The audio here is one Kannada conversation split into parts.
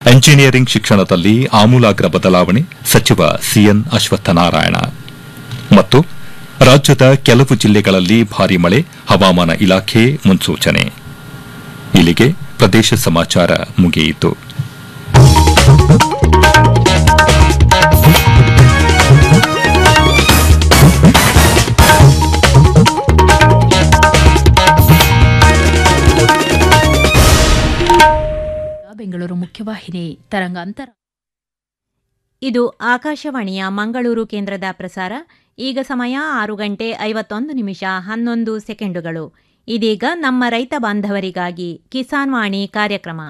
ಎಂಜಿನಿಯರಿಂಗ್ ಶಿಕ್ಷಣದಲ್ಲಿ ಆಮೂಲಾಗ್ರ ಬದಲಾವಣೆ ಸಚಿವ ಸಿಎನ್ ಅಶ್ವತ್ಥನಾರಾಯಣ ಮತ್ತು ರಾಜ್ಯದ ಕೆಲವು ಜಿಲ್ಲೆಗಳಲ್ಲಿ ಭಾರೀ ಮಳೆ ಹವಾಮಾನ ಇಲಾಖೆ ಮುನ್ಸೂಚನೆ ಇಲ್ಲಿಗೆ ಪ್ರದೇಶ ಸಮಾಚಾರ ಮುಗಿಯಿತು ಬೆಂಗಳೂರು ಮುಖ್ಯವಾಹಿನಿ ತರಂಗಾಂತರ ಇದು ಆಕಾಶವಾಣಿಯ ಮಂಗಳೂರು ಕೇಂದ್ರದ ಪ್ರಸಾರ ಈಗ ಸಮಯ ಆರು ಗಂಟೆ ಐವತ್ತೊಂದು ನಿಮಿಷ ಹನ್ನೊಂದು ಸೆಕೆಂಡುಗಳು ಇದೀಗ ನಮ್ಮ ರೈತ ಬಾಂಧವರಿಗಾಗಿ ಕಿಸಾನ್ ವಾಣಿ ಕಾರ್ಯಕ್ರಮ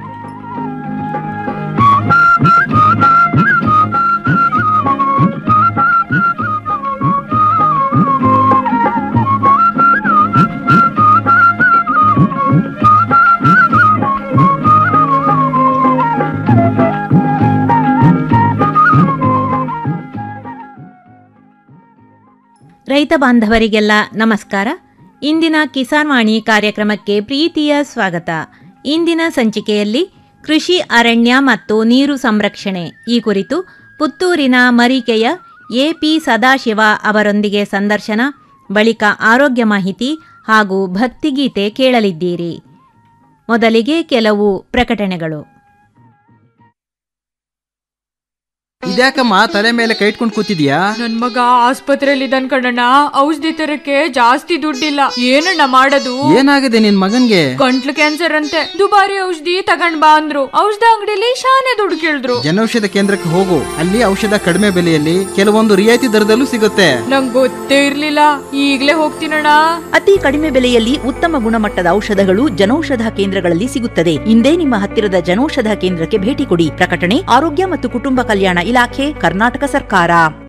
ರೈತ ಬಾಂಧವರಿಗೆಲ್ಲ ನಮಸ್ಕಾರ ಇಂದಿನ ಕಿಸಾನ್ ವಾಣಿ ಕಾರ್ಯಕ್ರಮಕ್ಕೆ ಪ್ರೀತಿಯ ಸ್ವಾಗತ ಇಂದಿನ ಸಂಚಿಕೆಯಲ್ಲಿ ಕೃಷಿ ಅರಣ್ಯ ಮತ್ತು ನೀರು ಸಂರಕ್ಷಣೆ ಈ ಕುರಿತು ಪುತ್ತೂರಿನ ಮರಿಕೆಯ ಎಪಿ ಸದಾಶಿವ ಅವರೊಂದಿಗೆ ಸಂದರ್ಶನ ಬಳಿಕ ಆರೋಗ್ಯ ಮಾಹಿತಿ ಹಾಗೂ ಭಕ್ತಿಗೀತೆ ಕೇಳಲಿದ್ದೀರಿ ಮೊದಲಿಗೆ ಕೆಲವು ಪ್ರಕಟಣೆಗಳು ಇದ್ಯಾಕಮ್ಮ ತಲೆ ಮೇಲೆ ಕೈ ಇಟ್ಕೊಂಡು ಕೂತಿದ್ಯಾ ನನ್ ಮಗ ಆಸ್ಪತ್ರೆಯಲ್ಲಿ ಇದ್ದಾನ್ ಕಣಣ್ಣ ಔಷಧಿ ತರಕ್ಕೆ ಜಾಸ್ತಿ ದುಡ್ಡಿಲ್ಲ ಏನಣ್ಣ ಮಾಡೋದು ಏನಾಗಿದೆ ನಿನ್ ಮಗನ್ಗೆ ಗಂಟ್ಲು ಕ್ಯಾನ್ಸರ್ ಅಂತೆ ದುಬಾರಿ ಔಷಧಿ ತಗೊಂಡ್ ಬಾ ಅಂದ್ರು ಔಷಧ ಅಂಗಡಿಲಿ ಶಾನೆ ದುಡ್ಡು ಕೇಳಿದ್ರು ಜನೌಷಧ ಕೇಂದ್ರಕ್ಕೆ ಹೋಗು ಅಲ್ಲಿ ಔಷಧ ಕಡಿಮೆ ಬೆಲೆಯಲ್ಲಿ ಕೆಲವೊಂದು ರಿಯಾಯಿತಿ ದರದಲ್ಲೂ ಸಿಗುತ್ತೆ ನಂಗ್ ಗೊತ್ತೇ ಇರ್ಲಿಲ್ಲ ಈಗ್ಲೇ ಹೋಗ್ತೀನಣ್ಣ ಅತಿ ಕಡಿಮೆ ಬೆಲೆಯಲ್ಲಿ ಉತ್ತಮ ಗುಣಮಟ್ಟದ ಔಷಧಗಳು ಜನೌಷಧ ಕೇಂದ್ರಗಳಲ್ಲಿ ಸಿಗುತ್ತದೆ ಇಂದೇ ನಿಮ್ಮ ಹತ್ತಿರದ ಜನೌಷಧ ಕೇಂದ್ರಕ್ಕೆ ಭೇಟಿ ಕೊಡಿ ಪ್ರಕಟಣೆ ಆರೋಗ್ಯ ಮತ್ತು ಕುಟುಂಬ ಕಲ್ಯಾಣ ಇಲಾಖೆ ಕರ್ನಾಟಕ ಸರ್ಕಾರ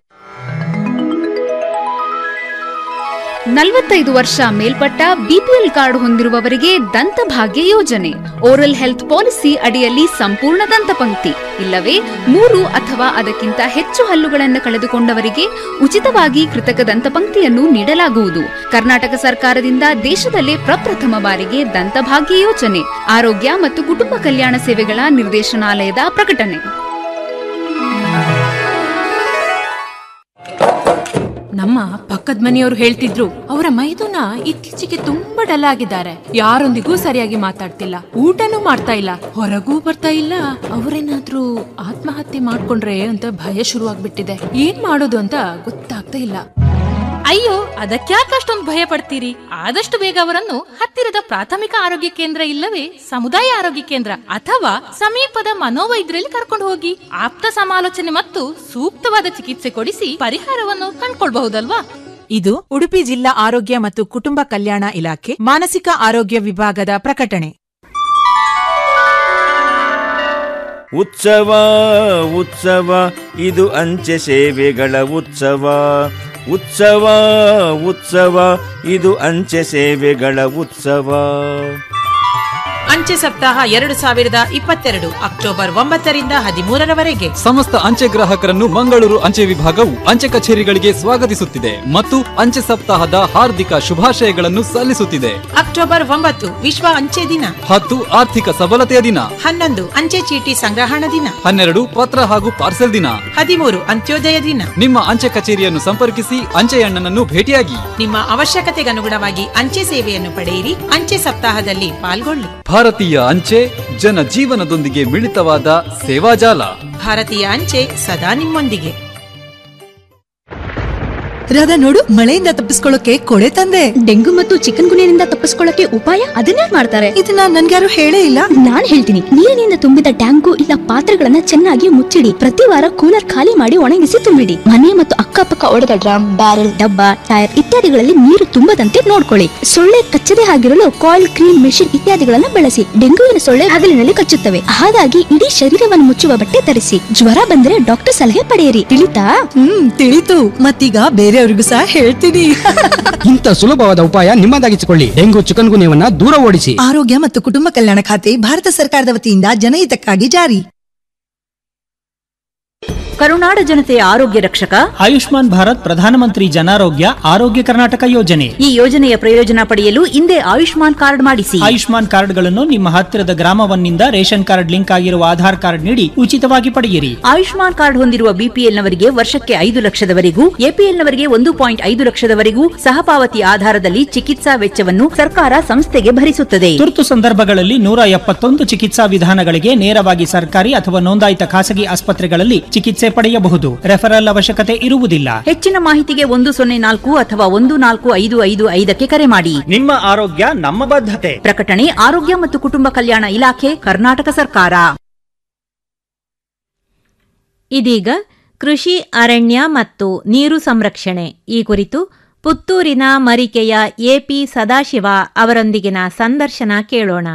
ನಲವತ್ತೈದು ವರ್ಷ ಮೇಲ್ಪಟ್ಟ ಬಿಪಿಎಲ್ ಕಾರ್ಡ್ ಹೊಂದಿರುವವರಿಗೆ ದಂತಭಾಗ್ಯ ಯೋಜನೆ ಓರಲ್ ಹೆಲ್ತ್ ಪಾಲಿಸಿ ಅಡಿಯಲ್ಲಿ ಸಂಪೂರ್ಣ ದಂತಪಂಕ್ತಿ ಇಲ್ಲವೇ ಮೂರು ಅಥವಾ ಅದಕ್ಕಿಂತ ಹೆಚ್ಚು ಹಲ್ಲುಗಳನ್ನು ಕಳೆದುಕೊಂಡವರಿಗೆ ಉಚಿತವಾಗಿ ಕೃತಕ ದಂತಪಂಕ್ತಿಯನ್ನು ನೀಡಲಾಗುವುದು ಕರ್ನಾಟಕ ಸರ್ಕಾರದಿಂದ ದೇಶದಲ್ಲೇ ಪ್ರಪ್ರಥಮ ಬಾರಿಗೆ ದಂತಭಾಗ್ಯ ಯೋಜನೆ ಆರೋಗ್ಯ ಮತ್ತು ಕುಟುಂಬ ಕಲ್ಯಾಣ ಸೇವೆಗಳ ನಿರ್ದೇಶನಾಲಯದ ಪ್ರಕಟಣೆ ನಮ್ಮ ಪಕ್ಕದ ಮನೆಯವರು ಹೇಳ್ತಿದ್ರು ಅವರ ಮೈದುನ ಇತ್ತೀಚೆಗೆ ತುಂಬಾ ಡಲ್ ಆಗಿದ್ದಾರೆ ಯಾರೊಂದಿಗೂ ಸರಿಯಾಗಿ ಮಾತಾಡ್ತಿಲ್ಲ ಊಟನೂ ಮಾಡ್ತಾ ಇಲ್ಲ ಹೊರಗೂ ಬರ್ತಾ ಇಲ್ಲ ಅವರೇನಾದ್ರೂ ಆತ್ಮಹತ್ಯೆ ಮಾಡ್ಕೊಂಡ್ರೆ ಅಂತ ಭಯ ಶುರುವಾಗ್ಬಿಟ್ಟಿದೆ ಏನ್ ಮಾಡೋದು ಅಂತ ಗೊತ್ತಾಗ್ತಾ ಇಲ್ಲ ಅಯ್ಯೋ ಅದಕ್ಯಾಕೆ ಅಷ್ಟೊಂದು ಭಯ ಪಡ್ತೀರಿ ಆದಷ್ಟು ಬೇಗ ಅವರನ್ನು ಹತ್ತಿರದ ಪ್ರಾಥಮಿಕ ಆರೋಗ್ಯ ಕೇಂದ್ರ ಇಲ್ಲವೇ ಸಮುದಾಯ ಆರೋಗ್ಯ ಕೇಂದ್ರ ಅಥವಾ ಸಮೀಪದ ಮನೋವೈದ್ಯರಲ್ಲಿ ಕರ್ಕೊಂಡು ಹೋಗಿ ಆಪ್ತ ಸಮಾಲೋಚನೆ ಮತ್ತು ಸೂಕ್ತವಾದ ಚಿಕಿತ್ಸೆ ಕೊಡಿಸಿ ಪರಿಹಾರವನ್ನು ಕಂಡ್ಕೊಳ್ಬಹುದಲ್ವಾ ಇದು ಉಡುಪಿ ಜಿಲ್ಲಾ ಆರೋಗ್ಯ ಮತ್ತು ಕುಟುಂಬ ಕಲ್ಯಾಣ ಇಲಾಖೆ ಮಾನಸಿಕ ಆರೋಗ್ಯ ವಿಭಾಗದ ಪ್ರಕಟಣೆ ಉತ್ಸವ ಉತ್ಸವ ಇದು ಅಂಚೆ ಸೇವೆಗಳ ಉತ್ಸವ ಉತ್ಸವ ಉತ್ಸವ ಇದು ಅಂಚೆ ಸೇವೆಗಳ ಉತ್ಸವ ಅಂಚೆ ಸಪ್ತಾಹ ಎರಡು ಸಾವಿರದ ಇಪ್ಪತ್ತೆರಡು ಅಕ್ಟೋಬರ್ ಒಂಬತ್ತರಿಂದ ಹದಿಮೂರರವರೆಗೆ ಸಮಸ್ತ ಅಂಚೆ ಗ್ರಾಹಕರನ್ನು ಮಂಗಳೂರು ಅಂಚೆ ವಿಭಾಗವು ಅಂಚೆ ಕಚೇರಿಗಳಿಗೆ ಸ್ವಾಗತಿಸುತ್ತಿದೆ ಮತ್ತು ಅಂಚೆ ಸಪ್ತಾಹದ ಹಾರ್ದಿಕ ಶುಭಾಶಯಗಳನ್ನು ಸಲ್ಲಿಸುತ್ತಿದೆ ಅಕ್ಟೋಬರ್ ಒಂಬತ್ತು ವಿಶ್ವ ಅಂಚೆ ದಿನ ಹತ್ತು ಆರ್ಥಿಕ ಸಬಲತೆಯ ದಿನ ಹನ್ನೊಂದು ಅಂಚೆ ಚೀಟಿ ಸಂಗ್ರಹಣ ದಿನ ಹನ್ನೆರಡು ಪತ್ರ ಹಾಗೂ ಪಾರ್ಸೆಲ್ ದಿನ ಹದಿಮೂರು ಅಂತ್ಯೋದಯ ದಿನ ನಿಮ್ಮ ಅಂಚೆ ಕಚೇರಿಯನ್ನು ಸಂಪರ್ಕಿಸಿ ಅಂಚೆಯಣ್ಣನನ್ನು ಭೇಟಿಯಾಗಿ ನಿಮ್ಮ ಅವಶ್ಯಕತೆಗನುಗುಣವಾಗಿ ಅಂಚೆ ಸೇವೆಯನ್ನು ಪಡೆಯಿರಿ ಅಂಚೆ ಸಪ್ತಾಹದಲ್ಲಿ ಪಾಲ್ಗೊಳ್ಳಿ ಭಾರತೀಯ ಅಂಚೆ ಜನ ಜೀವನದೊಂದಿಗೆ ಮಿಳಿತವಾದ ಸೇವಾಜಾಲ ಭಾರತೀಯ ಅಂಚೆ ಸದಾ ನಿಮ್ಮೊಂದಿಗೆ ರಾಧಾ ನೋಡು ಮಳೆಯಿಂದ ತಪ್ಪಿಸ್ಕೊಳ್ಳೋಕೆ ಕೊಡೆ ತಂದೆ ಡೆಂಗು ಮತ್ತು ಚಿಕನ್ ಗುನಿಯಿಂದ ತಪ್ಪಿಸ್ಕೊಳ್ಳಕ್ಕೆ ಉಪಾಯ ಅದನ್ನೇ ಮಾಡ್ತಾರೆ ಇದನ್ನ ನನ್ಗ್ಯಾರು ಹೇಳೇ ಇಲ್ಲ ನಾನ್ ಹೇಳ್ತೀನಿ ನೀರಿನಿಂದ ತುಂಬಿದ ಟ್ಯಾಂಕು ಇಲ್ಲ ಪಾತ್ರೆಗಳನ್ನ ಚೆನ್ನಾಗಿ ಮುಚ್ಚಿಡಿ ಪ್ರತಿ ವಾರ ಕೂಲರ್ ಖಾಲಿ ಮಾಡಿ ಒಣಗಿಸಿ ತುಂಬಿಡಿ ಮನೆ ಮತ್ತು ಅಕ್ಕಪಕ್ಕ ಒಡೆದ ಡ್ರಮ್ ಬ್ಯಾರೆಲ್ ಡಬ್ಬ ಟೈರ್ ಇತ್ಯಾದಿಗಳಲ್ಲಿ ನೀರು ತುಂಬದಂತೆ ನೋಡ್ಕೊಳ್ಳಿ ಸೊಳ್ಳೆ ಕಚ್ಚದೆ ಆಗಿರಲು ಕಾಯಿಲ್ ಕ್ರೀಮ್ ಮೆಷಿನ್ ಇತ್ಯಾದಿಗಳನ್ನ ಬಳಸಿ ಡೆಂಗುವಿನ ಸೊಳ್ಳೆ ಹಗಲಿನಲ್ಲಿ ಕಚ್ಚುತ್ತವೆ ಹಾಗಾಗಿ ಇಡೀ ಶರೀರವನ್ನು ಮುಚ್ಚುವ ಬಟ್ಟೆ ಧರಿಸಿ ಜ್ವರ ಬಂದ್ರೆ ಡಾಕ್ಟರ್ ಸಲಹೆ ಪಡೆಯಿರಿ ತಿಳಿತಾ ಹ್ಮ್ ತಿಳಿತು ಮತ್ತೀಗ ಬೇರೆಯವ್ರಿಗೂ ಸಹ ಹೇಳ್ತೀನಿ ಇಂಥ ಸುಲಭವಾದ ಉಪಾಯ ನಿಮ್ಮದಾಗಿಸಿಕೊಳ್ಳಿ ಡೆಂಗು ಚಿಕನ್ ಗುನ್ಯವನ್ನ ದೂರ ಓಡಿಸಿ ಆರೋಗ್ಯ ಮತ್ತು ಕುಟುಂಬ ಕಲ್ಯಾಣ ಖಾತೆ ಭಾರತ ಸರ್ಕಾರದ ವತಿಯಿಂದ ಜನಹಿತಕ್ಕಾಗಿ ಜಾರಿ ಕರುನಾಡ ಜನತೆಯ ಆರೋಗ್ಯ ರಕ್ಷಕ ಆಯುಷ್ಮಾನ್ ಭಾರತ್ ಪ್ರಧಾನಮಂತ್ರಿ ಜನಾರೋಗ್ಯ ಆರೋಗ್ಯ ಕರ್ನಾಟಕ ಯೋಜನೆ ಈ ಯೋಜನೆಯ ಪ್ರಯೋಜನ ಪಡೆಯಲು ಹಿಂದೆ ಆಯುಷ್ಮಾನ್ ಕಾರ್ಡ್ ಮಾಡಿಸಿ ಆಯುಷ್ಮಾನ್ ಕಾರ್ಡ್ಗಳನ್ನು ನಿಮ್ಮ ಹತ್ತಿರದ ಗ್ರಾಮವನ್ನಿಂದ ರೇಷನ್ ಕಾರ್ಡ್ ಲಿಂಕ್ ಆಗಿರುವ ಆಧಾರ್ ಕಾರ್ಡ್ ನೀಡಿ ಉಚಿತವಾಗಿ ಪಡೆಯಿರಿ ಆಯುಷ್ಮಾನ್ ಕಾರ್ಡ್ ಹೊಂದಿರುವ ಬಿಪಿಎಲ್ನವರಿಗೆ ವರ್ಷಕ್ಕೆ ಐದು ಲಕ್ಷದವರೆಗೂ ಎಪಿಎಲ್ನವರಿಗೆ ಒಂದು ಪಾಯಿಂಟ್ ಐದು ಲಕ್ಷದವರೆಗೂ ಸಹಪಾವತಿ ಆಧಾರದಲ್ಲಿ ಚಿಕಿತ್ಸಾ ವೆಚ್ಚವನ್ನು ಸರ್ಕಾರ ಸಂಸ್ಥೆಗೆ ಭರಿಸುತ್ತದೆ ತುರ್ತು ಸಂದರ್ಭಗಳಲ್ಲಿ ನೂರ ಎಪ್ಪತ್ತೊಂದು ಚಿಕಿತ್ಸಾ ವಿಧಾನಗಳಿಗೆ ನೇರವಾಗಿ ಸರ್ಕಾರಿ ಅಥವಾ ನೋಂದಾಯಿತ ಖಾಸಗಿ ಆಸ್ಪತ್ರೆಗಳಲ್ಲಿ ಚಿಕಿತ್ಸೆ ಪಡೆಯಬಹುದು ರೆಫರಲ್ ಅವಶ್ಯಕತೆ ಇರುವುದಿಲ್ಲ ಹೆಚ್ಚಿನ ಮಾಹಿತಿಗೆ ಒಂದು ಸೊನ್ನೆ ನಾಲ್ಕು ಅಥವಾ ಒಂದು ನಾಲ್ಕು ಐದು ಐದು ಐದಕ್ಕೆ ಕರೆ ಮಾಡಿ ನಿಮ್ಮ ಆರೋಗ್ಯ ನಮ್ಮ ಬದ್ಧತೆ ಪ್ರಕಟಣೆ ಆರೋಗ್ಯ ಮತ್ತು ಕುಟುಂಬ ಕಲ್ಯಾಣ ಇಲಾಖೆ ಕರ್ನಾಟಕ ಸರ್ಕಾರ ಇದೀಗ ಕೃಷಿ ಅರಣ್ಯ ಮತ್ತು ನೀರು ಸಂರಕ್ಷಣೆ ಈ ಕುರಿತು ಪುತ್ತೂರಿನ ಮರಿಕೆಯ ಎಪಿ ಸದಾಶಿವ ಅವರೊಂದಿಗಿನ ಸಂದರ್ಶನ ಕೇಳೋಣ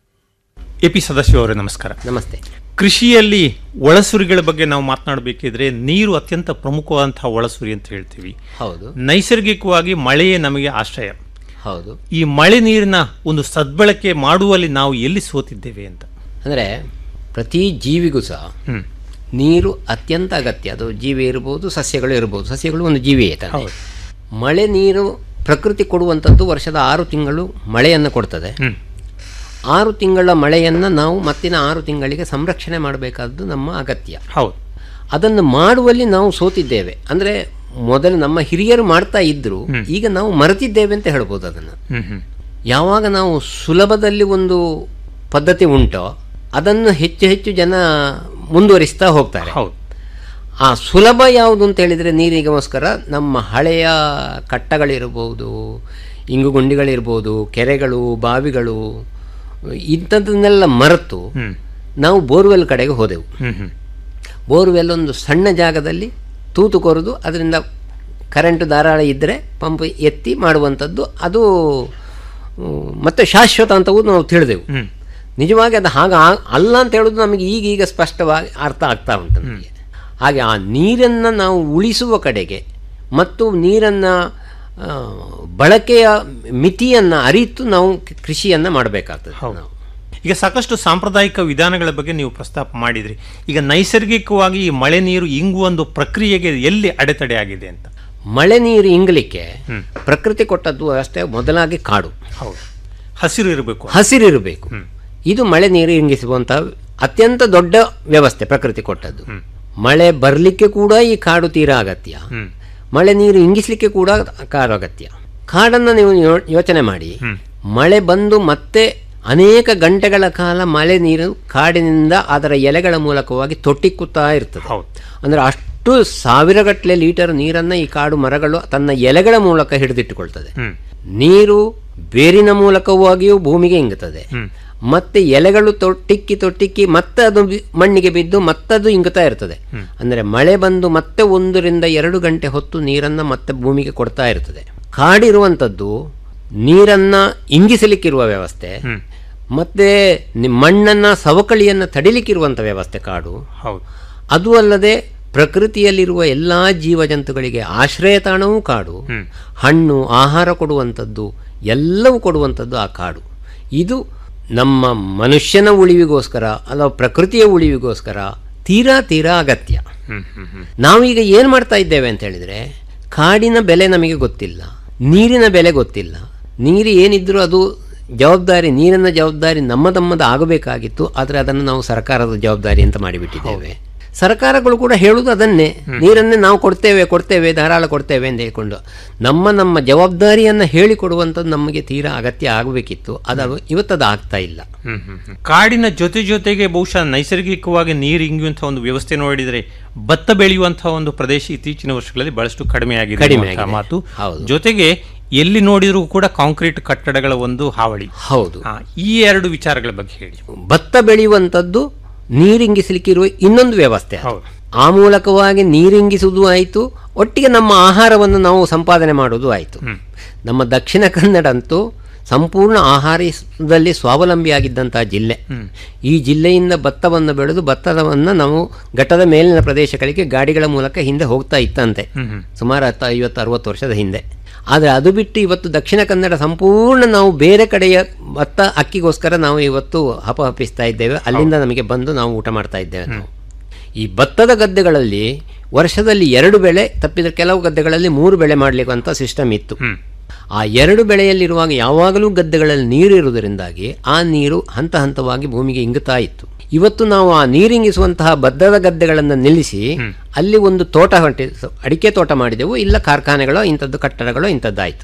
ಎ ಪಿ ಸದಾಶಿವ ಅವರೇ ನಮಸ್ಕಾರ ನಮಸ್ತೆ ಕೃಷಿಯಲ್ಲಿ ಒಳಸುರಿಗಳ ಬಗ್ಗೆ ನಾವು ಮಾತನಾಡಬೇಕಿದ್ರೆ ನೀರು ಅತ್ಯಂತ ಪ್ರಮುಖವಾದಂತಹ ಒಳಸುರಿ ಅಂತ ಹೇಳ್ತೀವಿ ಹೌದು ನೈಸರ್ಗಿಕವಾಗಿ ಮಳೆಯೇ ನಮಗೆ ಆಶ್ರಯ ಹೌದು ಈ ಮಳೆ ನೀರಿನ ಒಂದು ಸದ್ಬಳಕೆ ಮಾಡುವಲ್ಲಿ ನಾವು ಎಲ್ಲಿ ಸೋತಿದ್ದೇವೆ ಅಂತ ಅಂದರೆ ಪ್ರತಿ ಜೀವಿಗೂ ಸಹ ನೀರು ಅತ್ಯಂತ ಅಗತ್ಯ ಅದು ಜೀವಿ ಇರ್ಬೋದು ಸಸ್ಯಗಳು ಇರ್ಬೋದು ಸಸ್ಯಗಳು ಒಂದು ಜೀವಿಯೇ ತಾನೆ ಮಳೆ ನೀರು ಪ್ರಕೃತಿ ಕೊಡುವಂಥದ್ದು ವರ್ಷದ ಆರು ತಿಂಗಳು ಮಳೆಯನ್ನು ಕೊಡ್ತದೆ ಆರು ತಿಂಗಳ ಮಳೆಯನ್ನು ನಾವು ಮತ್ತಿನ ಆರು ತಿಂಗಳಿಗೆ ಸಂರಕ್ಷಣೆ ಮಾಡಬೇಕಾದ್ದು ನಮ್ಮ ಅಗತ್ಯ ಹೌದು ಅದನ್ನು ಮಾಡುವಲ್ಲಿ ನಾವು ಸೋತಿದ್ದೇವೆ ಅಂದರೆ ಮೊದಲು ನಮ್ಮ ಹಿರಿಯರು ಮಾಡ್ತಾ ಇದ್ರು ಈಗ ನಾವು ಮರೆತಿದ್ದೇವೆ ಅಂತ ಹೇಳ್ಬೋದು ಅದನ್ನು ಯಾವಾಗ ನಾವು ಸುಲಭದಲ್ಲಿ ಒಂದು ಪದ್ಧತಿ ಉಂಟೋ ಅದನ್ನು ಹೆಚ್ಚು ಹೆಚ್ಚು ಜನ ಮುಂದುವರಿಸ್ತಾ ಹೋಗ್ತಾರೆ ಆ ಸುಲಭ ಯಾವುದು ಅಂತ ಹೇಳಿದರೆ ನೀರಿಗೋಸ್ಕರ ನಮ್ಮ ಹಳೆಯ ಕಟ್ಟಗಳಿರ್ಬೋದು ಇಂಗುಗುಂಡಿಗಳಿರ್ಬೋದು ಕೆರೆಗಳು ಬಾವಿಗಳು ಇಂಥದ್ದನ್ನೆಲ್ಲ ಮರೆತು ನಾವು ಬೋರ್ವೆಲ್ ಕಡೆಗೆ ಹೋದೆವು ಬೋರ್ವೆಲ್ ಒಂದು ಸಣ್ಣ ಜಾಗದಲ್ಲಿ ತೂತು ಕೊರೆದು ಅದರಿಂದ ಕರೆಂಟ್ ಧಾರಾಳ ಇದ್ದರೆ ಪಂಪ್ ಎತ್ತಿ ಮಾಡುವಂಥದ್ದು ಅದು ಉಮ್, ಮತ್ತೆ ಶಾಶ್ವತ ಅಂತವೂ ನಾವು ತಿಳಿದೆವು ನಿಜವಾಗಿ ಅದು ಹಾಗೆ ಆ- ಅಲ್ಲ ಅಂತ ಹೇಳೋದು ನಮಗೆ ಈಗೀಗ ಸ್ಪಷ್ಟವಾಗಿ ಅರ್ಥ ಆಗ್ತಾ ಉಂಟು ನಮಗೆ ಹಾಗೆ ಆ ನೀರನ್ನು ನಾವು ಉಳಿಸುವ ಕಡೆಗೆ ಮತ್ತು ನೀರನ್ನು ಆ, ಬಳಕೆಯ ಮಿತಿಯನ್ನು ಅರಿತು ನಾವು ಕೃಷಿಯನ್ನು ಮಾಡಬೇಕಾಗ್ತದೆ ನಾವು ಈಗ ಸಾಕಷ್ಟು ಸಾಂಪ್ರದಾಯಿಕ ವಿಧಾನಗಳ ಬಗ್ಗೆ ನೀವು ಪ್ರಸ್ತಾಪ ಮಾಡಿದ್ರಿ ಈಗ ನೈಸರ್ಗಿಕವಾಗಿ ಈ ಮಳೆ ನೀರು ಇಂಗುವ ಒಂದು ಪ್ರಕ್ರಿಯೆಗೆ ಎಲ್ಲಿ ಅಡೆತಡೆ ಆಗಿದೆ ಅಂತ ಮಳೆ ನೀರು ಇಂಗಲಿಕ್ಕೆ ಪ್ರಕೃತಿ ಕೊಟ್ಟದ್ದು ಅಷ್ಟೇ ಮೊದಲಾಗಿ ಕಾಡು ಹೌದು ಹಸಿರು ಇರಬೇಕು ಹಸಿರಿರಬೇಕು ಇದು ಮಳೆ ನೀರು ಇಂಗಿಸುವಂತಹ ಅತ್ಯಂತ ದೊಡ್ಡ ವ್ಯವಸ್ಥೆ ಪ್ರಕೃತಿ ಕೊಟ್ಟದ್ದು ಮಳೆ ಬರಲಿಕ್ಕೆ ಕೂಡ ಈ ಕಾಡು ತೀರಾ ಅಗತ್ಯ ಮಳೆ ನೀರು ಇಂಗಿಸ್ಲಿಕ್ಕೆ ಕೂಡ ಕಾಡು ಅಗತ್ಯ ಕಾಡನ್ನು ನೀವು ಯೋ- ಯೋಚನೆ ಮಾಡಿ ಮಳೆ ಬಂದು ಮತ್ತೆ ಅನೇಕ ಗಂಟೆಗಳ ಕಾಲ ಮಳೆ ನೀರು ಕಾಡಿನಿಂದ ಅದರ ಎಲೆಗಳ ಮೂಲಕವಾಗಿ ತೊಟ್ಟಿಕ್ಕುತ್ತಾ ಇರ್ತದೆ ಅಂದ್ರೆ ಅಷ್ಟು ಸಾವಿರಗಟ್ಟಲೆ ಲೀಟರ್ ನೀರನ್ನ ಈ ಕಾಡು ಮರಗಳು ತನ್ನ ಎಲೆಗಳ ಮೂಲಕ ಹಿಡಿದಿಟ್ಟುಕೊಳ್ತದೆ ನೀರು ಬೇರಿನ ಮೂಲಕವಾಗಿಯೂ ಭೂಮಿಗೆ ಇಂಗುತ್ತದೆ ಮತ್ತೆ ಎಲೆಗಳು ತೊಟ್ಟಿಕ್ಕಿ ತೊಟ್ಟಿಕ್ಕಿ ಮತ್ತೆ ಅದು ಬಿ- ಮಣ್ಣಿಗೆ ಬಿದ್ದು ಮತ್ತದು ಇಂಗುತ್ತಾ ಇರ್ತದೆ ಅಂದ್ರೆ ಮಳೆ ಬಂದು ಮತ್ತೆ ಒಂದರಿಂದ ಎರಡು ಗಂಟೆ ಹೊತ್ತು ನೀರನ್ನ ಮತ್ತೆ ಭೂಮಿಗೆ ಕೊಡ್ತಾ ಇರ್ತದೆ ಕಾಡಿರುವಂಥದ್ದು ನೀರನ್ನ ಇಂಗಿಸಲಿಕ್ಕಿರುವ ವ್ಯವಸ್ಥೆ ಮತ್ತೆ ನಿ- ಮಣ್ಣನ್ನ ಸವಕಳಿಯನ್ನ ತಡಿಲಿಕ್ಕಿರುವಂಥ ವ್ಯವಸ್ಥೆ ಕಾಡು ಹೌದು ಅದು ಅಲ್ಲದೆ ಪ್ರಕೃತಿಯಲ್ಲಿರುವ ಎಲ್ಲ ಜೀವಜಂತುಗಳಿಗೆ ಆಶ್ರಯ ತಾಣವೂ ಕಾಡು ಹಣ್ಣು ಆಹಾರ ಕೊಡುವಂಥದ್ದು ಎಲ್ಲವೂ ಕೊಡುವಂಥದ್ದು ಆ ಕಾಡು ಇದು ನಮ್ಮ ಮನುಷ್ಯನ ಉಳಿವಿಗೋಸ್ಕರ ಅಥವಾ ಪ್ರಕೃತಿಯ ಉಳಿವಿಗೋಸ್ಕರ ತೀರಾ ತೀರಾ ಅಗತ್ಯ ನಾವೀಗ ಏನು ಮಾಡ್ತಾ ಇದ್ದೇವೆ ಅಂತ ಹೇಳಿದರೆ ಕಾಡಿನ ಬೆಲೆ ನಮಗೆ ಗೊತ್ತಿಲ್ಲ ನೀರಿನ ಬೆಲೆ ಗೊತ್ತಿಲ್ಲ ನೀರು ಏನಿದ್ರೂ ಅದು ಜವಾಬ್ದಾರಿ ನೀರಿನ ಜವಾಬ್ದಾರಿ ನಮ್ಮ ನಮ್ಮದು ಆಗಬೇಕಾಗಿತ್ತು ಆದರೆ ಅದನ್ನು ನಾವು ಸರ್ಕಾರದ ಜವಾಬ್ದಾರಿ ಅಂತ ಮಾಡಿಬಿಟ್ಟಿದ್ದೇವೆ ಸರ್ಕಾರಗಳು ಕೂಡ ಹೇಳುವುದು ಅದನ್ನೇ ನೀರನ್ನೇ ನಾವು ಕೊಡ್ತೇವೆ ಕೊಡ್ತೇವೆ ಧಾರಾಳ ಕೊಡ್ತೇವೆ ಅಂತ ಹೇಳ್ಕೊಂಡು ನಮ್ಮ ನಮ್ಮ ಜವಾಬ್ದಾರಿಯನ್ನು ಹೇಳಿಕೊಡುವಂಥದ್ದು ನಮಗೆ ತೀರಾ ಅಗತ್ಯ ಆಗಬೇಕಿತ್ತು ಅದು ಇವತ್ತದು ಆಗ್ತಾ ಇಲ್ಲ ಕಾಡಿನ ಜೊತೆ ಜೊತೆಗೆ ಬಹುಶಃ ನೈಸರ್ಗಿಕವಾಗಿ ನೀರು ಇಂಗುವಂತಹ ಒಂದು ವ್ಯವಸ್ಥೆ ನೋಡಿದರೆ ಭತ್ತ ಬೆಳೆಯುವಂತಹ ಒಂದು ಪ್ರದೇಶ ಇತ್ತೀಚಿನ ವರ್ಷಗಳಲ್ಲಿ ಬಹಳಷ್ಟು ಕಡಿಮೆ ಆಗಿದೆ ಕಡಿಮೆ ಅನ್ನುವಂತಹ ಆಗಿದೆ. ಮಾತು ಹೌದು. ಜೊತೆಗೆ ಎಲ್ಲಿ ನೋಡಿದರೂ ಕೂಡ ಕಾಂಕ್ರೀಟ್ ಕಟ್ಟಡಗಳ ಒಂದು ಹಾವಳಿ ಹೌದು ಆ, ಈ ಎರಡು ವಿಚಾರಗಳ ಬಗ್ಗೆ ಹೇಳಿ ಭತ್ತ ಬೆಳೆಯುವಂಥದ್ದು ನೀರಿಂಗಿಸಲಿಕ್ಕಿರುವ ಇನ್ನೊಂದು ವ್ಯವಸ್ಥೆ ಅದು. ಆ ಮೂಲಕವಾಗಿ ನೀರಿಂಗಿಸುವುದು ಆಯಿತು ಒಟ್ಟಿಗೆ ನಮ್ಮ ಆಹಾರವನ್ನು ನಾವು ಸಂಪಾದನೆ ಮಾಡುವುದು ಆಯಿತು ನಮ್ಮ ದಕ್ಷಿಣ ಕನ್ನಡ ಅಂತೂ ಸಂಪೂರ್ಣ ಆಹಾರದಲ್ಲಿ ಸ್ವಾವಲಂಬಿಯಾಗಿದ್ದಂತಹ ಜಿಲ್ಲೆ ಈ ಜಿಲ್ಲೆಯಿಂದ ಭತ್ತವನ್ನು ಬೆಳೆದು ಭತ್ತವನ್ನು ನಾವು ಘಟ್ಟದ ಮೇಲಿನ ಪ್ರದೇಶಗಳಿಗೆ ಗಾಡಿಗಳ ಮೂಲಕ ಹಿಂದೆ ಹೋಗ್ತಾ ಇತ್ತಂತೆ ಸುಮಾರು ಹತ್ತು ಐವತ್ತು ಅರವತ್ತು ವರ್ಷದ ಹಿಂದೆ ಆದರೆ ಅದು ಬಿಟ್ಟು ಇವತ್ತು ದಕ್ಷಿಣ ಕನ್ನಡ ಸಂಪೂರ್ಣ ನಾವು ಬೇರೆ ಕಡೆಯ ಭತ್ತ ಅಕ್ಕಿಗೋಸ್ಕರ ನಾವು ಇವತ್ತು ಹಪಹಪಿಸ್ತಾ ಇದ್ದೇವೆ ಅಲ್ಲಿಂದ ನಮಗೆ ಬಂದು ನಾವು ಊಟ ಮಾಡ್ತಾ ಇದ್ದೇವೆ ನಾವು ಈ ಭತ್ತದ ಗದ್ದೆಗಳಲ್ಲಿ ವರ್ಷದಲ್ಲಿ ಎರಡು ಬೆಳೆ ತಪ್ಪಿದ್ರೆ ಕೆಲವು ಗದ್ದೆಗಳಲ್ಲಿ ಮೂರು ಬೆಳೆ ಮಾಡಲಿಕ್ಕಂತ ಸಿಸ್ಟಮ್ ಇತ್ತು ಆ ಎರಡು ಬೆಳೆಯಲ್ಲಿರುವಾಗ ಯಾವಾಗಲೂ ಗದ್ದೆಗಳಲ್ಲಿ ನೀರು ಇರುವುದರಿಂದಾಗಿ ಆ ನೀರು ಹಂತ ಹಂತವಾಗಿ ಭೂಮಿಗೆ ಇಂಗುತ್ತಾ ಇತ್ತು ಇವತ್ತು ನಾವು ಆ ನೀರಿಂಗಿಸುವಂತಹ ಭತ್ತದ ಗದ್ದೆಗಳನ್ನು ನಿಲ್ಲಿಸಿ ಅಲ್ಲಿ ಒಂದು ತೋಟ ಹೊಂಟಿ ಅಡಿಕೆ ತೋಟ ಮಾಡಿದೆವು ಇಲ್ಲ ಕಾರ್ಖಾನೆಗಳೋ ಇಂಥದ್ದು ಕಟ್ಟಡಗಳೋ ಇಂಥದ್ದಾಯಿತು